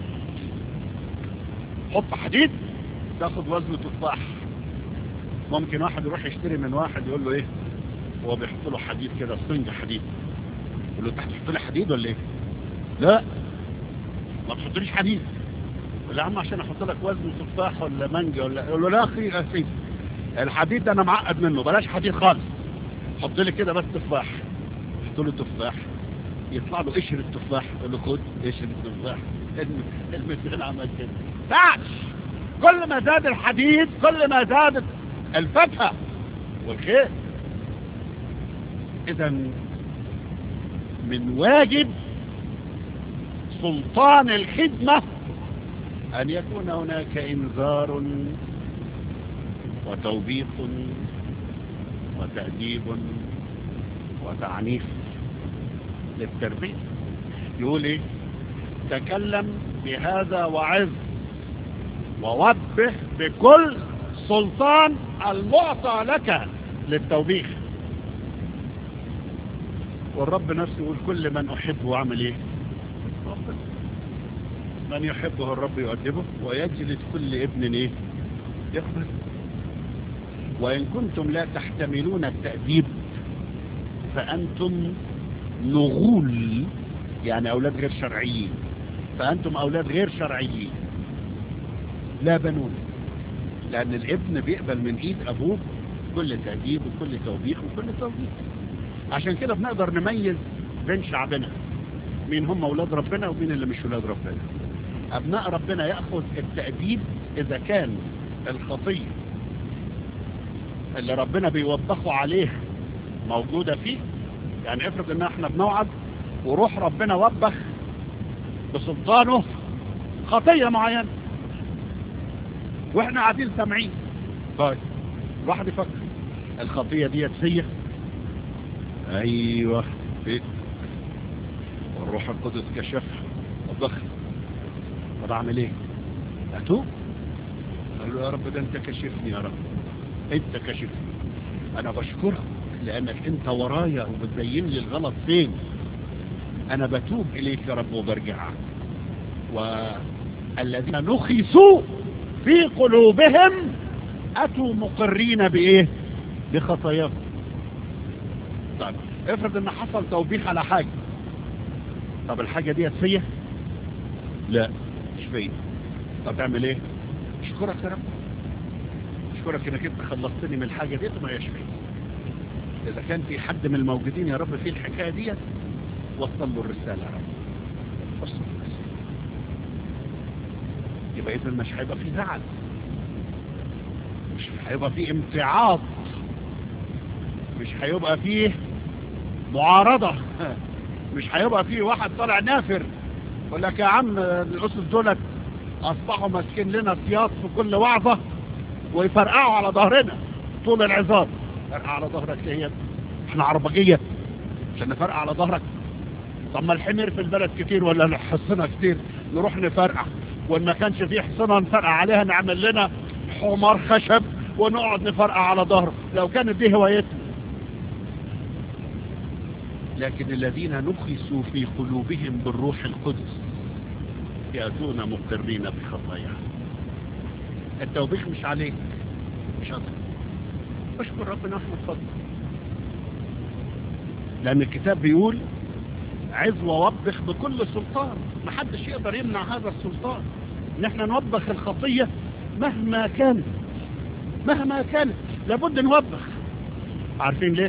حط حديد تاخد وزن تفاح ممكن واحد يروح يشتري من واحد يقول له ايه هو بيحط له حديد كده سنج حديد يقول له تحت تحط لي حديد ولا ايه لا ما تحطليش حديد ولا عم عشان احط لك وزن تفاح ولا مانجا ولا يقول له لا اخي يا سيدي الحديد ده انا معقد منه بلاش حديد خالص حط لي كده بس تفاح حط له تفاح يطلع له قشر التفاح يقول له خد قشر التفاح المثل عمل كده تعش كل ما زاد الحديد كل ما زادت الفاكهه والخير اذا من واجب سلطان الخدمه أن يكون هناك إنذار وتوبيخ وتأديب وتعنيف للتربية يقول إيه تكلم بهذا وعظ ووبه بكل سلطان المعطى لك للتوبيخ والرب نفسه يقول كل من أحبه أعمل إيه ربنا من يحبه الرب يؤدبه ويجلد كل ابن ايه يقبل وإن كنتم لا تحتملون التأديب فأنتم نغول يعني أولاد غير شرعيين فأنتم أولاد غير شرعيين لا بنون لأن الابن بيقبل من إيد أبوه كل تأديب وكل توبيخ وكل توبيخ عشان كده بنقدر نميز بين شعبنا مين هم أولاد ربنا ومين اللي مش أولاد ربنا أبناء ربنا يأخذ التأديب إذا كان الخطية اللي ربنا بيوبخه عليه موجودة فيه يعني افرض ان احنا بنوعد وروح ربنا وبخ بسلطانه خطية معينة واحنا قاعدين سامعين طيب الواحد يفكر الخطية دي فيا ايوه فيك والروح القدس كشفها وبخ طب اعمل ايه اتوب قال له يا رب ده انت كشفني يا رب انت كشفني انا بشكرك لانك انت ورايا وبتبين لي الغلط فين انا بتوب اليك يا رب وبرجع والذين نخسوا في قلوبهم اتوا مقرين بايه بخطاياهم طيب افرض ان حصل توبيخ على حاجة طب الحاجة دي فيا لا مش فيا طب تعمل ايه اشكرك يا رب اشكرك انك انت خلصتني من الحاجة دي ما هيش فيا اذا كان في حد من الموجودين يا رب في الحكاية دي وصل له الرسالة يا رب وصل له الرسالة يبقى اذا مش هيبقى في زعل مش هيبقى في امتعاض مش هيبقى فيه معارضة مش هيبقى فيه واحد طالع نافر يقول لك يا عم الأسس دولت أصبحوا ماسكين لنا سياط في كل وعظة ويفرقعوا على ظهرنا طول العظام فرقع على ظهرك ليه احنا عربجية عشان نفرقع على ظهرك طب ما الحمير في البلد كتير ولا الحصنة كتير نروح نفرقع وان ما كانش فيه حصنة نفرقع عليها نعمل لنا حمار خشب ونقعد نفرقع على ظهره لو كانت دي هوايتنا لكن الذين نخسوا في قلوبهم بالروح القدس يأتون مقرين بخطاياهم التوبيخ مش عليك مش عليك اشكر ربنا احمد فضل لأن الكتاب بيقول عز ووبخ بكل سلطان محدش يقدر يمنع هذا السلطان ان احنا نوبخ الخطية مهما كانت مهما كانت لابد نوبخ عارفين ليه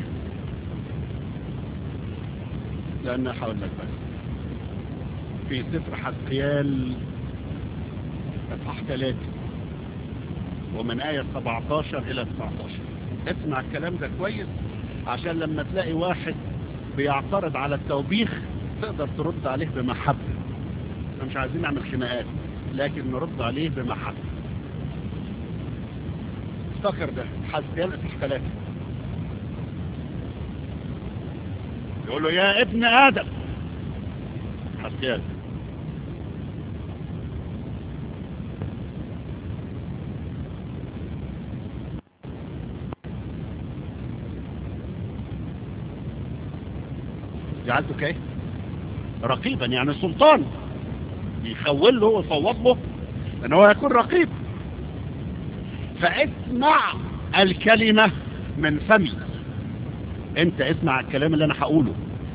لأن هقول لك بس في سفر حسقيال اصحاح 3 ومن آية 17 إلى 19 اسمع الكلام ده كويس عشان لما تلاقي واحد بيعترض على التوبيخ تقدر ترد عليه بمحبة احنا مش عايزين نعمل خناقات لكن نرد عليه بمحبة افتكر ده حسقيال اصحاح 3 يقول له يا ابن آدم حسيان جعلته كيف رقيبا يعني سلطان يخول له ويصوت له ان هو يكون رقيب فاسمع الكلمة من فمي انت اسمع الكلام اللي انا هقوله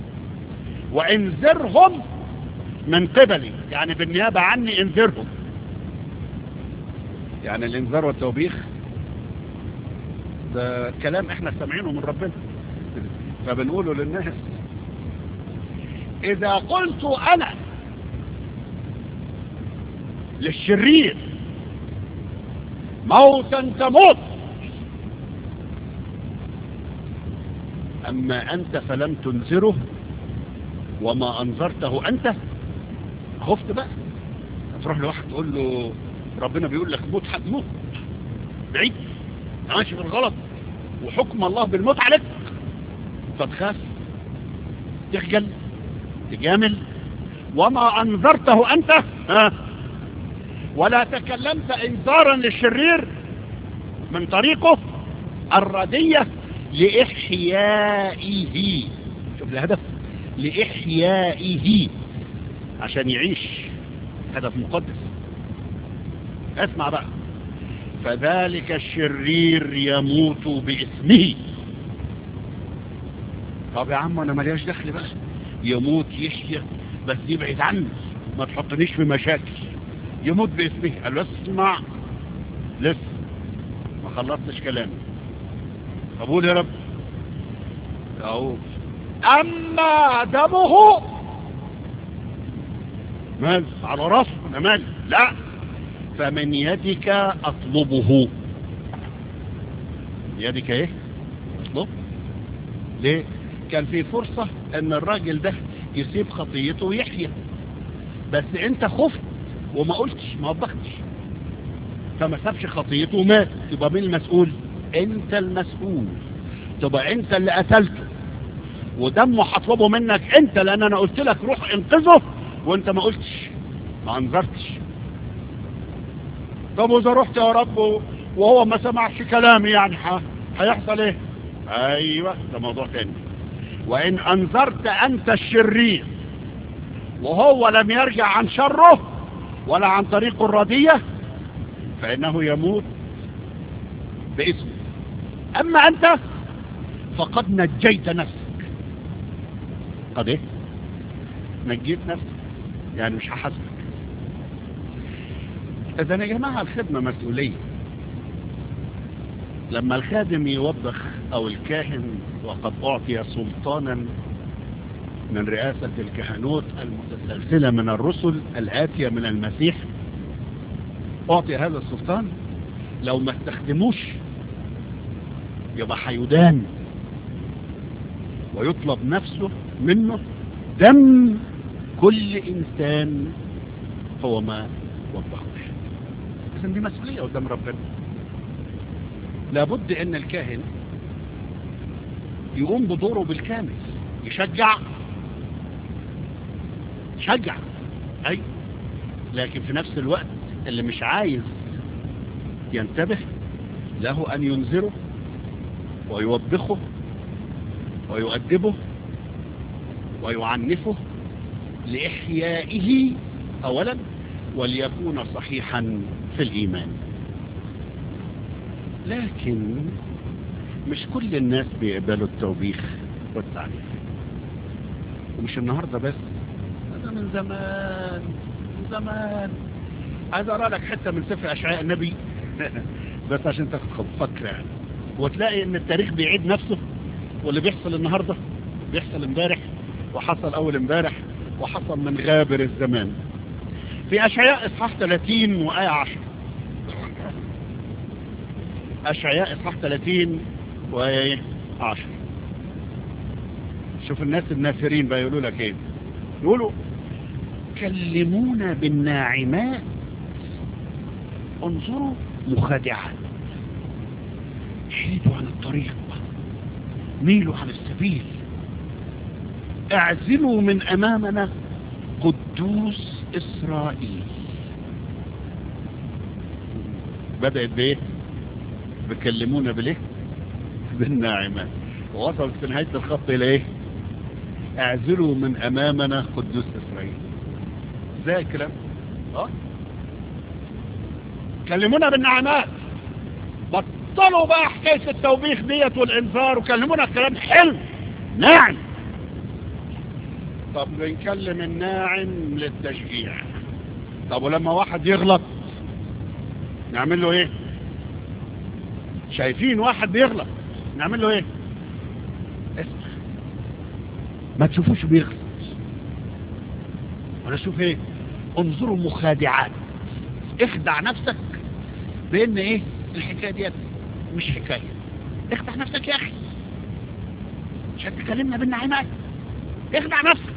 وانذرهم من قبلي يعني بالنيابة عني انذرهم يعني الانذار والتوبيخ ده كلام احنا سامعينه من ربنا فبنقوله للناس اذا قلت انا للشرير موتا تموت أما أنت فلم تنذره وما أنذرته أنت خفت بقى هتروح لواحد تقول له ربنا بيقول لك موت هتموت بعيد ماشي في الغلط وحكم الله بالموت عليك فتخاف تخجل تجامل وما أنذرته أنت ها ولا تكلمت إنذارا للشرير من طريقه الردية لإحيائه شوف الهدف لإحيائه عشان يعيش هدف مقدس اسمع بقى فذلك الشرير يموت باسمه طب يا عم انا ملياش دخل بقى يموت يحيى بس يبعد عني ما تحطنيش في مشاكل يموت باسمه قال له اسمع لسه ما خلصتش كلامي قبول يا رب أقول أما دمه مال على راسه أنا مال لا فمن يدك أطلبه يدك ايه اطلب ليه كان في فرصة ان الراجل ده يسيب خطيته ويحيى بس انت خفت وما قلتش ما وضحتش فما سابش خطيته ومات يبقى مين المسؤول انت المسؤول تبقى انت اللي قتلته ودمه هطلبه منك انت لان انا قلت لك روح انقذه وانت ما قلتش ما انذرتش طب واذا رحت يا رب وهو ما سمعش كلامي يعني ح... هيحصل ايه ايوه ده موضوع تاني وان انذرت انت الشرير وهو لم يرجع عن شره ولا عن طريقه الردية فانه يموت باسمه اما انت فقد نجيت نفسك قد ايه نجيت نفسك يعني مش هحاسبك اذا يا جماعة الخدمة مسؤولية لما الخادم يوبخ او الكاهن وقد اعطي سلطانا من رئاسة الكهنوت المتسلسلة من الرسل الآتية من المسيح اعطي هذا السلطان لو ما استخدموش يبقى حيدان ويطلب نفسه منه دم كل انسان هو ما وبخوش اذن دي مسؤولية قدام ربنا لابد ان الكاهن يقوم بدوره بالكامل يشجع يشجع اي لكن في نفس الوقت اللي مش عايز ينتبه له ان ينذره ويوبخه ويؤدبه ويعنفه لإحيائه أولا وليكون صحيحا في الإيمان لكن مش كل الناس بيقبلوا التوبيخ والتعريف ومش النهاردة بس هذا من زمان من زمان عايز اقرا لك حتة من سفر اشعياء النبي بس عشان تاخد فكرة يعني وتلاقي ان التاريخ بيعيد نفسه واللي بيحصل النهاردة بيحصل امبارح وحصل اول امبارح وحصل من غابر الزمان في اشعياء اصحاح 30 وآية 10 اشعياء اصحاح 30 وآية 10 شوف الناس النافرين بقى يقولوا لك ايه يقولوا كلمونا بالناعمات انظروا مخادعات حيدوا عن الطريق ميلوا عن السبيل اعزلوا من امامنا قدوس اسرائيل بدأت بايه بكلمونا بالايه بالناعمات ووصلت في نهاية الخط الى ايه اعزلوا من امامنا قدوس اسرائيل ازاي الكلام اه كلمونا بالنعمات بطلوا بقى حكاية التوبيخ ديت والانذار وكلمونا كلام حلو ناعم طب بنكلم الناعم للتشجيع طب ولما واحد يغلط نعمل له ايه شايفين واحد بيغلط نعمل له ايه اسمع ما تشوفوش بيغلط ولا شوف ايه انظروا مخادعات اخدع نفسك بان ايه الحكاية ديت مش حكاية اخدع نفسك يا اخي عشان تكلمنا بالنعيمات اخدع نفسك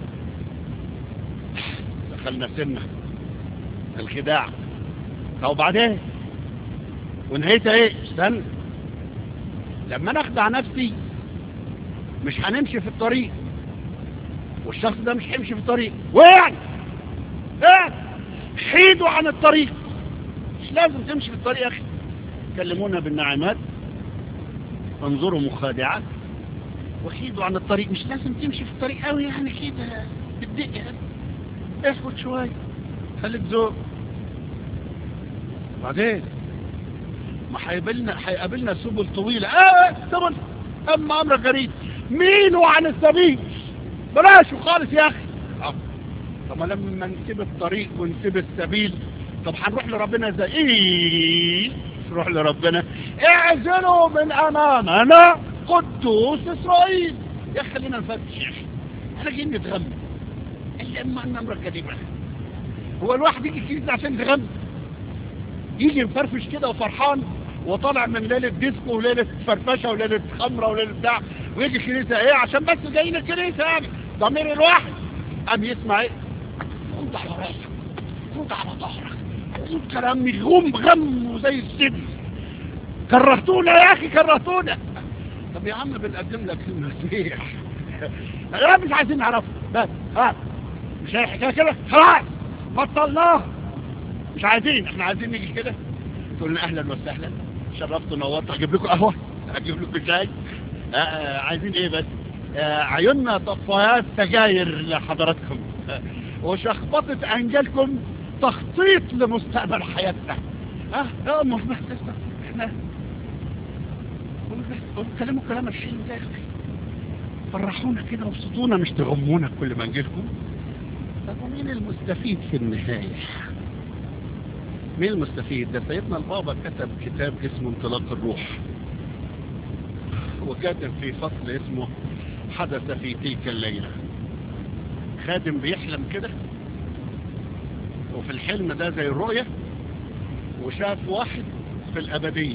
دخلنا سنة الخداع طب بعدين ونهيتها ايه استنى لما انا اخدع نفسي مش هنمشي في الطريق والشخص ده مش هيمشي في الطريق ويعني ايه حيدوا عن الطريق مش لازم تمشي في الطريق يا اخي كلمونا بالنعمات انظروا مخادعات وحيدوا عن الطريق مش لازم تمشي في الطريق قوي يعني كده بالدقة يعني. اسكت شوية خليك ذوق بعدين ما هيقابلنا هيقابلنا سبل طويلة اه سبل اما امر غريب ميلوا عن السبيل بلاشه خالص يا اخي اه طب لما نسيب الطريق ونسيب السبيل طب هنروح لربنا ازاي ايه نروح لربنا اعزلوا من امامنا قدوس اسرائيل يا اخي خلينا نفتش يا اخي احنا جايين نتغم الا اما ان امرك كديبة هو الواحد يجي كنيسة عشان يتغم يجي مفرفش كده وفرحان وطالع من ليلة ديسكو وليلة فرفشة وليلة خمرة وليلة بتاع ويجي كنيسة ايه عشان بس جايين الكنيسة يعني ضمير الواحد قام يسمع ايه خد على راسك خد على ظهرك خد كلام غم غم زي السبل كرهتونا يا اخي كرهتونا طب يا عم بنقدم لك المسيح لا مش عايزين نعرفه بس ها مش هي حكايه كده خلاص بطلناه مش عايزين احنا عايزين نيجي كده تقول لنا اهلا وسهلا شرفت ونورت اجيب لكم قهوه اجيب لكم شاي آه، آه، عايزين ايه بس آه، عيوننا طفايات سجاير لحضراتكم آه، وشخبطة انجلكم تخطيط لمستقبل حياتنا اه اه ما بس بس احنا كلموا كلام الحلو ده يا اخي فرحونا كده وابسطونا مش تغمونا كل ما نجيلكم طب ومين المستفيد في النهاية مين المستفيد ده سيدنا البابا كتب كتاب اسمه انطلاق الروح وكاتب في فصل اسمه حدث في تلك الليلة خادم بيحلم كده وفي الحلم ده زي الرؤية وشاف واحد في الأبدية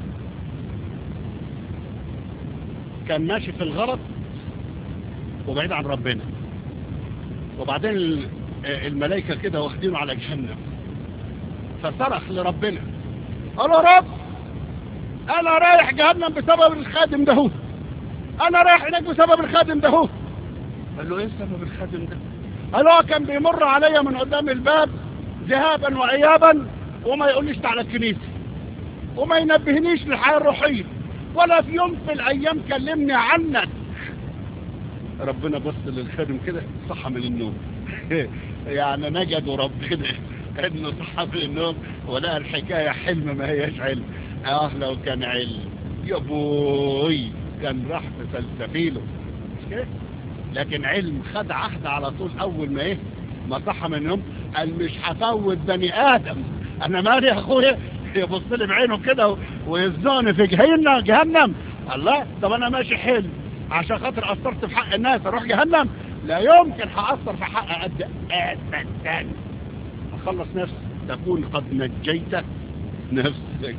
كان ماشي في الغلط وبعيد عن ربنا وبعدين الملائكة كده واخدينه على جهنم فصرخ لربنا قال يا رب انا رايح جهنم بسبب الخادم ده هو انا رايح هناك بسبب الخادم ده هو قال له ايه سبب الخادم ده قال له كان بيمر عليا من قدام الباب ذهابا وايابا وما يقوليش تعالى الكنيسة وما ينبهنيش للحياة الروحية ولا في يوم في الايام كلمني عنك ربنا بص للخادم كده صحى من النوم يعني نجدوا ربنا انه صحى من النوم ولقى الحكاية حلم ما هيش علم اه لو كان علم يا بوي كان راح في سلسبيله مش كده لكن علم خد عهد على طول اول ما ايه ما صحى من النوم قال مش هفوت بني ادم انا مالي يا اخويا يبص لي بعينه كده ويزنوني في جهنم جهنم الله طب انا ماشي حلم عشان خاطر قصرت في حق الناس اروح جهنم لا يمكن هقصر في حق قد ابدا اخلص نفسي تكون قد نجيت نفسك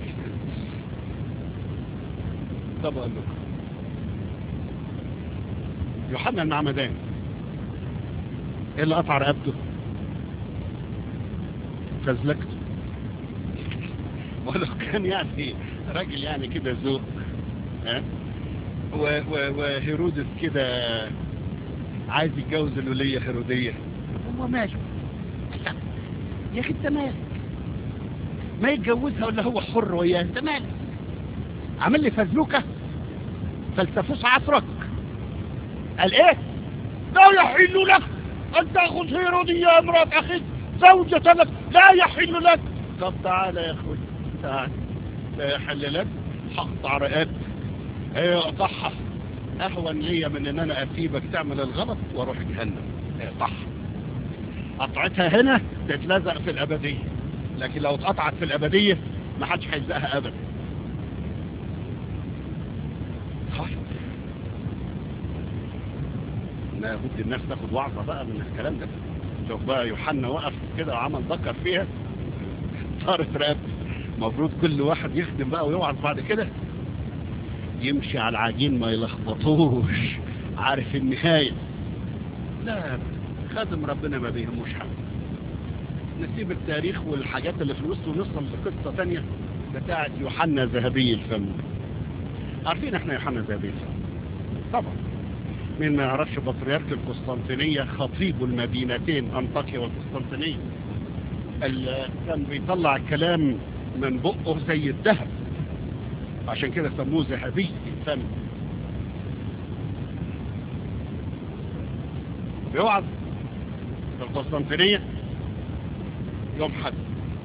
طب اقول لكم يوحنا المعمدان ايه اللي قطع رقبته فزلكته ولو كان يعني راجل يعني كده ذوق ها وهيرودس كده عايز يتجوز الولية هيرودية هو ماله يا اخي انت مالك ما يتجوزها ولا هو حر وياه انت مالك عامل لي فزلوكة فلسفوس عصرك قال ايه لا يحل لك ان تاخذ هيرودية امرأة اخيك زوجة لك لا يحل لك طب تعالى يا اخوي تعالى لا يحل لك حقطع رقبتك هي اقطعها اهون ليا من ان انا اسيبك تعمل الغلط واروح جهنم اقطعها قطعتها هنا تتلزق في الابدية لكن لو اتقطعت في الابدية ما حدش هيلزقها ابدا طيب لا بد الناس تاخد وعظة بقى من الكلام ده شوف بقى يوحنا وقف كده وعمل ذكر فيها صارت رقبته المفروض كل واحد يخدم بقى ويوعظ بعد كده يمشي على العجين ما يلخبطوش عارف النهاية لا خادم ربنا ما بيهموش حاجة نسيب التاريخ والحاجات اللي في الوسط ونوصل لقصة تانية بتاعت يوحنا ذهبي الفم عارفين احنا يوحنا ذهبي الفم طبعا مين ما يعرفش بطريرك القسطنطينية خطيب المدينتين انطاكيا والقسطنطينية كان بيطلع الكلام من بقه زي الذهب عشان كده سموه ذهبي الفم بيوعظ في القسطنطينية يوم حد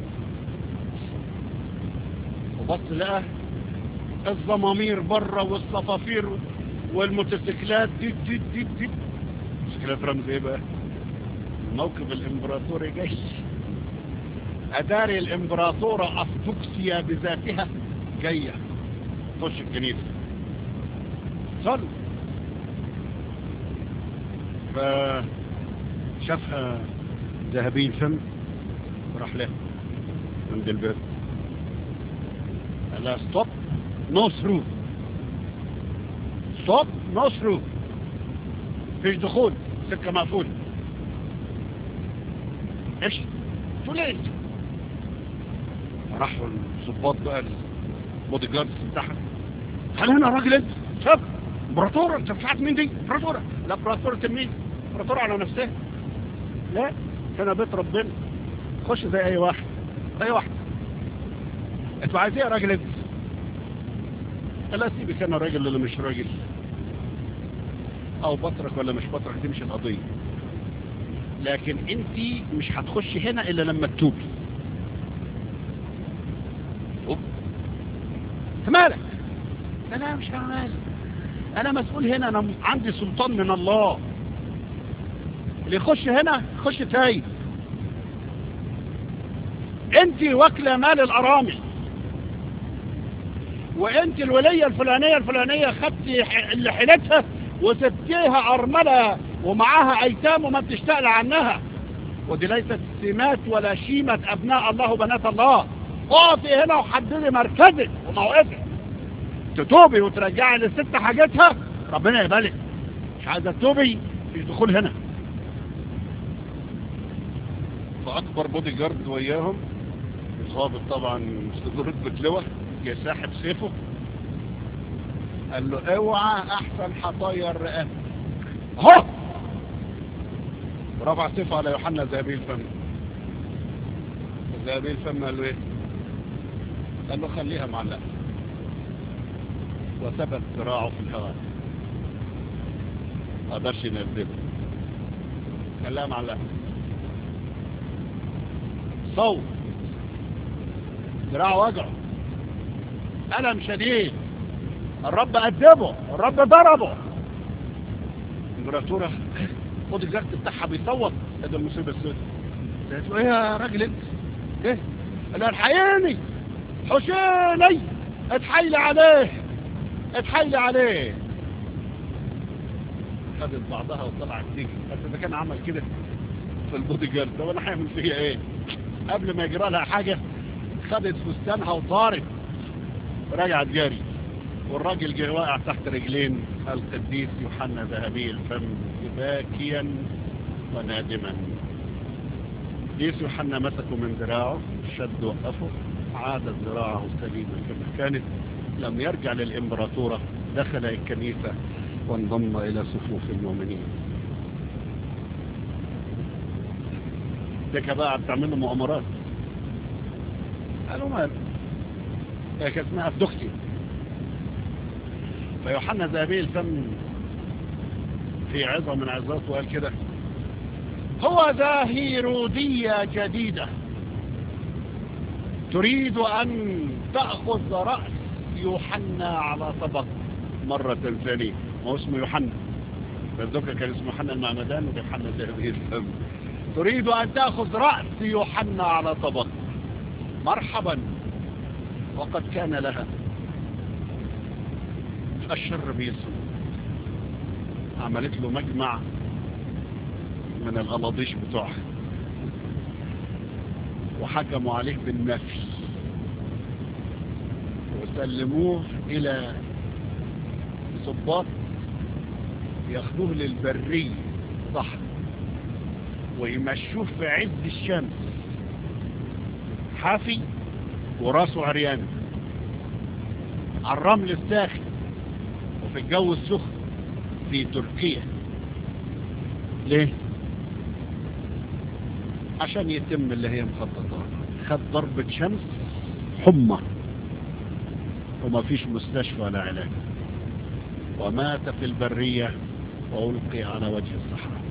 وبص لقى الضمامير بره والصفافير والموتوسيكلات دي دي دي دي موتوسيكلات رمز ايه بقى الموقف الامبراطوري جاي اداري الامبراطورة افدوكسيا بذاتها جاية تخش الكنيسة صلوا فشافها ذهبي الفم راح لها عند الباب قال لها ستوب نو ثرو ستوب نو ثرو فيش دخول سكة مقفولة ايش توليت راحوا الضباط بقى البودي جاردز بتاعها هل هنا راجل انت شاف امبراطورة انت مش عارف مين دي امبراطورة لا امبراطورة مين امبراطورة على نفسها لا كان بيت ربنا خش زي اي واحد اي واحدة انتوا عايزين ايه يا راجل انت لا سيبك انا راجل ولا مش راجل او بطرك ولا مش بطرك دي مش القضية لكن انت مش هتخش هنا الا لما تتوبي توب مالك انا مش مالك انا مسؤول هنا انا عندي سلطان من الله اللي يخش هنا يخش تايب انت واكله مال الارامل وانت الولية الفلانية الفلانية خدتي اللي حيلتها وسبتيها ارملة ومعاها ايتام وما بتشتغل عنها ودي ليست سمات ولا شيمة ابناء الله وبنات الله اقفي هنا وحددي مركزك وموقفك تتوبي وترجعي للست حاجتها ربنا يقبلك مش عايزه تتوبي مش دخول هنا فاكبر بودي جارد وياهم ضابط طبعا صدور بتلوه جاي ساحب سيفه قال له اوعى احسن حطاير رقاب اهو رفع سيفه على يوحنا ذهبي الفم ذهبي الفم قال له ايه قال له خليها معلقه وثبت ذراعه في الهواء ما قدرش ينزله خليها معلقه صوت ذراعه وجعه ألم شديد الرب أدبه الرب ضربه الامبراطورة خد الجرد بتاعها بيصوت هذا المصيبة السوداء قالت له ايه يا راجل انت ايه قال لها الحقيني حسيني اتحايل عليه اتحايل عليه خدت بعضها وطلعت تيجي بس اذا كان عمل كده في البودي جارد طب انا هعمل فيها ايه قبل ما يجرى لها حاجه خدت فستانها وطارت رجعت جري والراجل جه واقع تحت رجلين القديس يوحنا ذهبي الفم باكيا ونادما قديس يوحنا مسكه من ذراعه شد وقفه عادت ذراعه سليما كما كانت لم يرجع للإمبراطورة دخل الكنيسة وانضم إلى صفوف المؤمنين ديك بقى بتعمل له مؤامرات قالوا مال هي كانت اسمها فدختي فيوحنا ذهبي الفم في عظة من عظاته قال كده هو ذا هيرودية جديدة تريد أن تأخذ رأس يوحنا على طبق مرة ثانية ما هو اسمه يوحنا فالذكر كان اسمه يوحنا المعمدان ويوحنا ذهبي الفم تريد أن تأخذ رأس يوحنا على طبق مرحبا وقد كان لها الشر بيسوع عملت له مجمع من الألاضيش بتوعها وحكموا عليه بالنفي وسلموه إلى صباط ياخدوه للبرية صح ويمشوه في عز الشمس حافي وراسه عريان على الرمل الساخن وفي الجو السخن في تركيا ليه عشان يتم اللي هي مخططات خد ضربة شمس حمى وما فيش مستشفى ولا علاج ومات في البرية وألقي على وجه الصحراء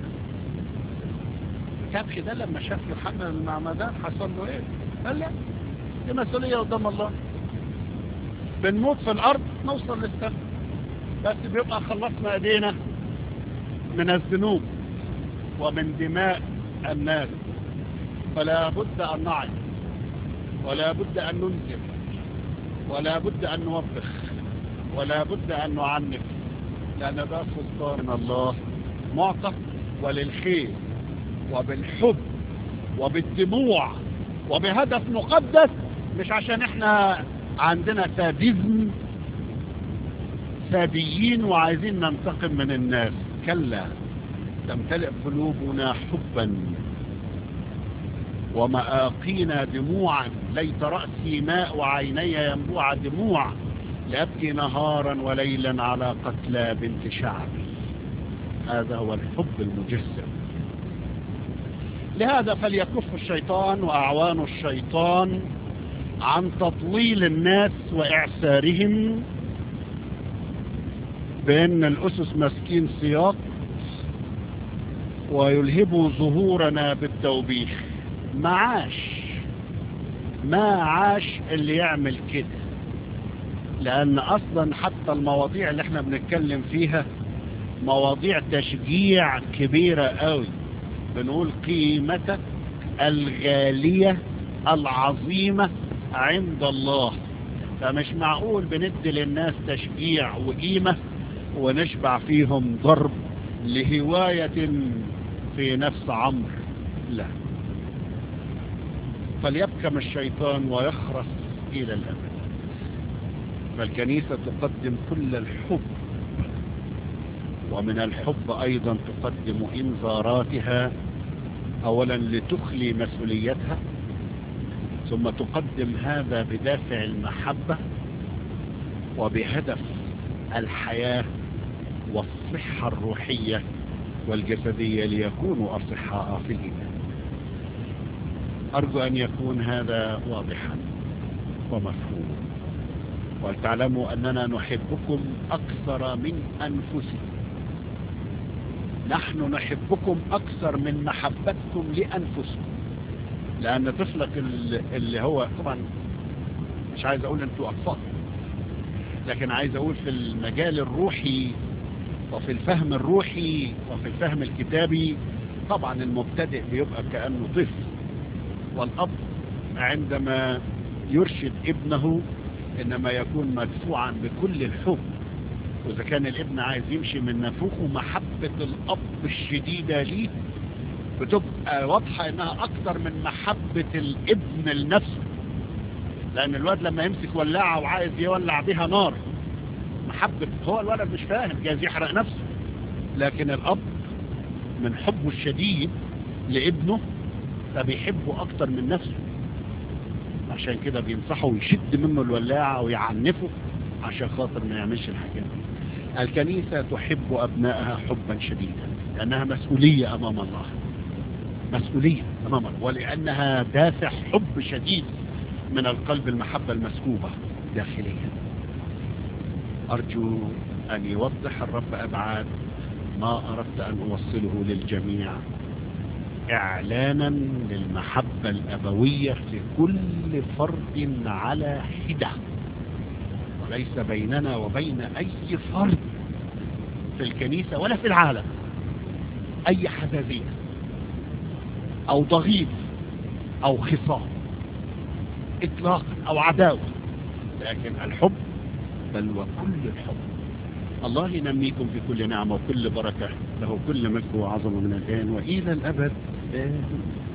كابش ده لما شاف يوحنا المعمدان حصل له ايه قال لا دي مسؤولية قدام الله بنموت في الارض نوصل للسماء بس بيبقى خلصنا ايدينا من الذنوب ومن دماء الناس فلا بد ان نعي ولا بد ان ننزل ولا بد ان نوبخ ولا بد ان نعنف لان ده سلطان من الله معطى وللخير وبالحب وبالدموع وبهدف مقدس مش عشان احنا عندنا ساديزم ساديين وعايزين ننتقم من الناس كلا تمتلئ قلوبنا حبا ومآقينا دموعا ليت رأسي ماء وعيني ينبوع دموع لأبكي نهارا وليلا على قتلى بنت شعبي هذا هو الحب المجسم لهذا فليكف الشيطان وأعوان الشيطان عن تضليل الناس وإعسارهم بأن الأسس مسكين سياق ويلهبوا ظهورنا بالتوبيخ ما عاش ما عاش اللي يعمل كده لأن أصلا حتى المواضيع اللي احنا بنتكلم فيها مواضيع تشجيع كبيرة قوي بنقول قيمتك الغالية العظيمة عند الله فمش معقول بندي للناس تشجيع وقيمة ونشبع فيهم ضرب لهواية في نفس عمرو لا فليبكم الشيطان ويخرس إلى الأبد فالكنيسة تقدم كل الحب ومن الحب أيضا تقدم إنذاراتها أولا لتخلي مسؤوليتها ثم تقدم هذا بدافع المحبة وبهدف الحياة والصحة الروحية والجسدية ليكونوا أصحاء في الإيمان أرجو أن يكون هذا واضحا ومفهوم ولتعلموا أننا نحبكم أكثر من أنفسكم نحن نحبكم أكثر من محبتكم لأنفسكم لأن طفلك اللي هو طبعا مش عايز أقول أنتوا أطفال لكن عايز أقول في المجال الروحي وفي الفهم الروحي وفي الفهم الكتابي طبعا المبتدئ بيبقى كأنه طفل والأب عندما يرشد ابنه إنما يكون مدفوعا بكل الحب وإذا كان الابن عايز يمشي من نفوخه محبة الأب الشديدة ليه بتبقى واضحة إنها أكتر من محبة الابن لنفسه لأن الواد لما يمسك ولاعة وعايز يولع بها نار محبة هو الولد مش فاهم جايز يحرق نفسه لكن الأب من حبه الشديد لابنه فبيحبه أكتر من نفسه عشان كده بينصحه ويشد منه الولاعة ويعنفه عشان خاطر ما يعملش الحاجات دي الكنيسة تحب أبنائها حبا شديدا لأنها مسؤولية أمام الله مسؤولية أمام الله ولأنها دافع حب شديد من القلب المحبة المسكوبة داخليا أرجو أن يوضح الرب أبعاد ما أردت أن أوصله للجميع إعلانا للمحبة الأبوية لكل فرد على حدة وليس بيننا وبين أي فرد في الكنيسة ولا في العالم أي حزازية أو ضغيط أو خصام إطلاقا أو عداوة لكن الحب بل وكل الحب الله ينميكم في كل نعمة وكل بركة له كل مجد وعظمة من الآن وإلى الأبد آمين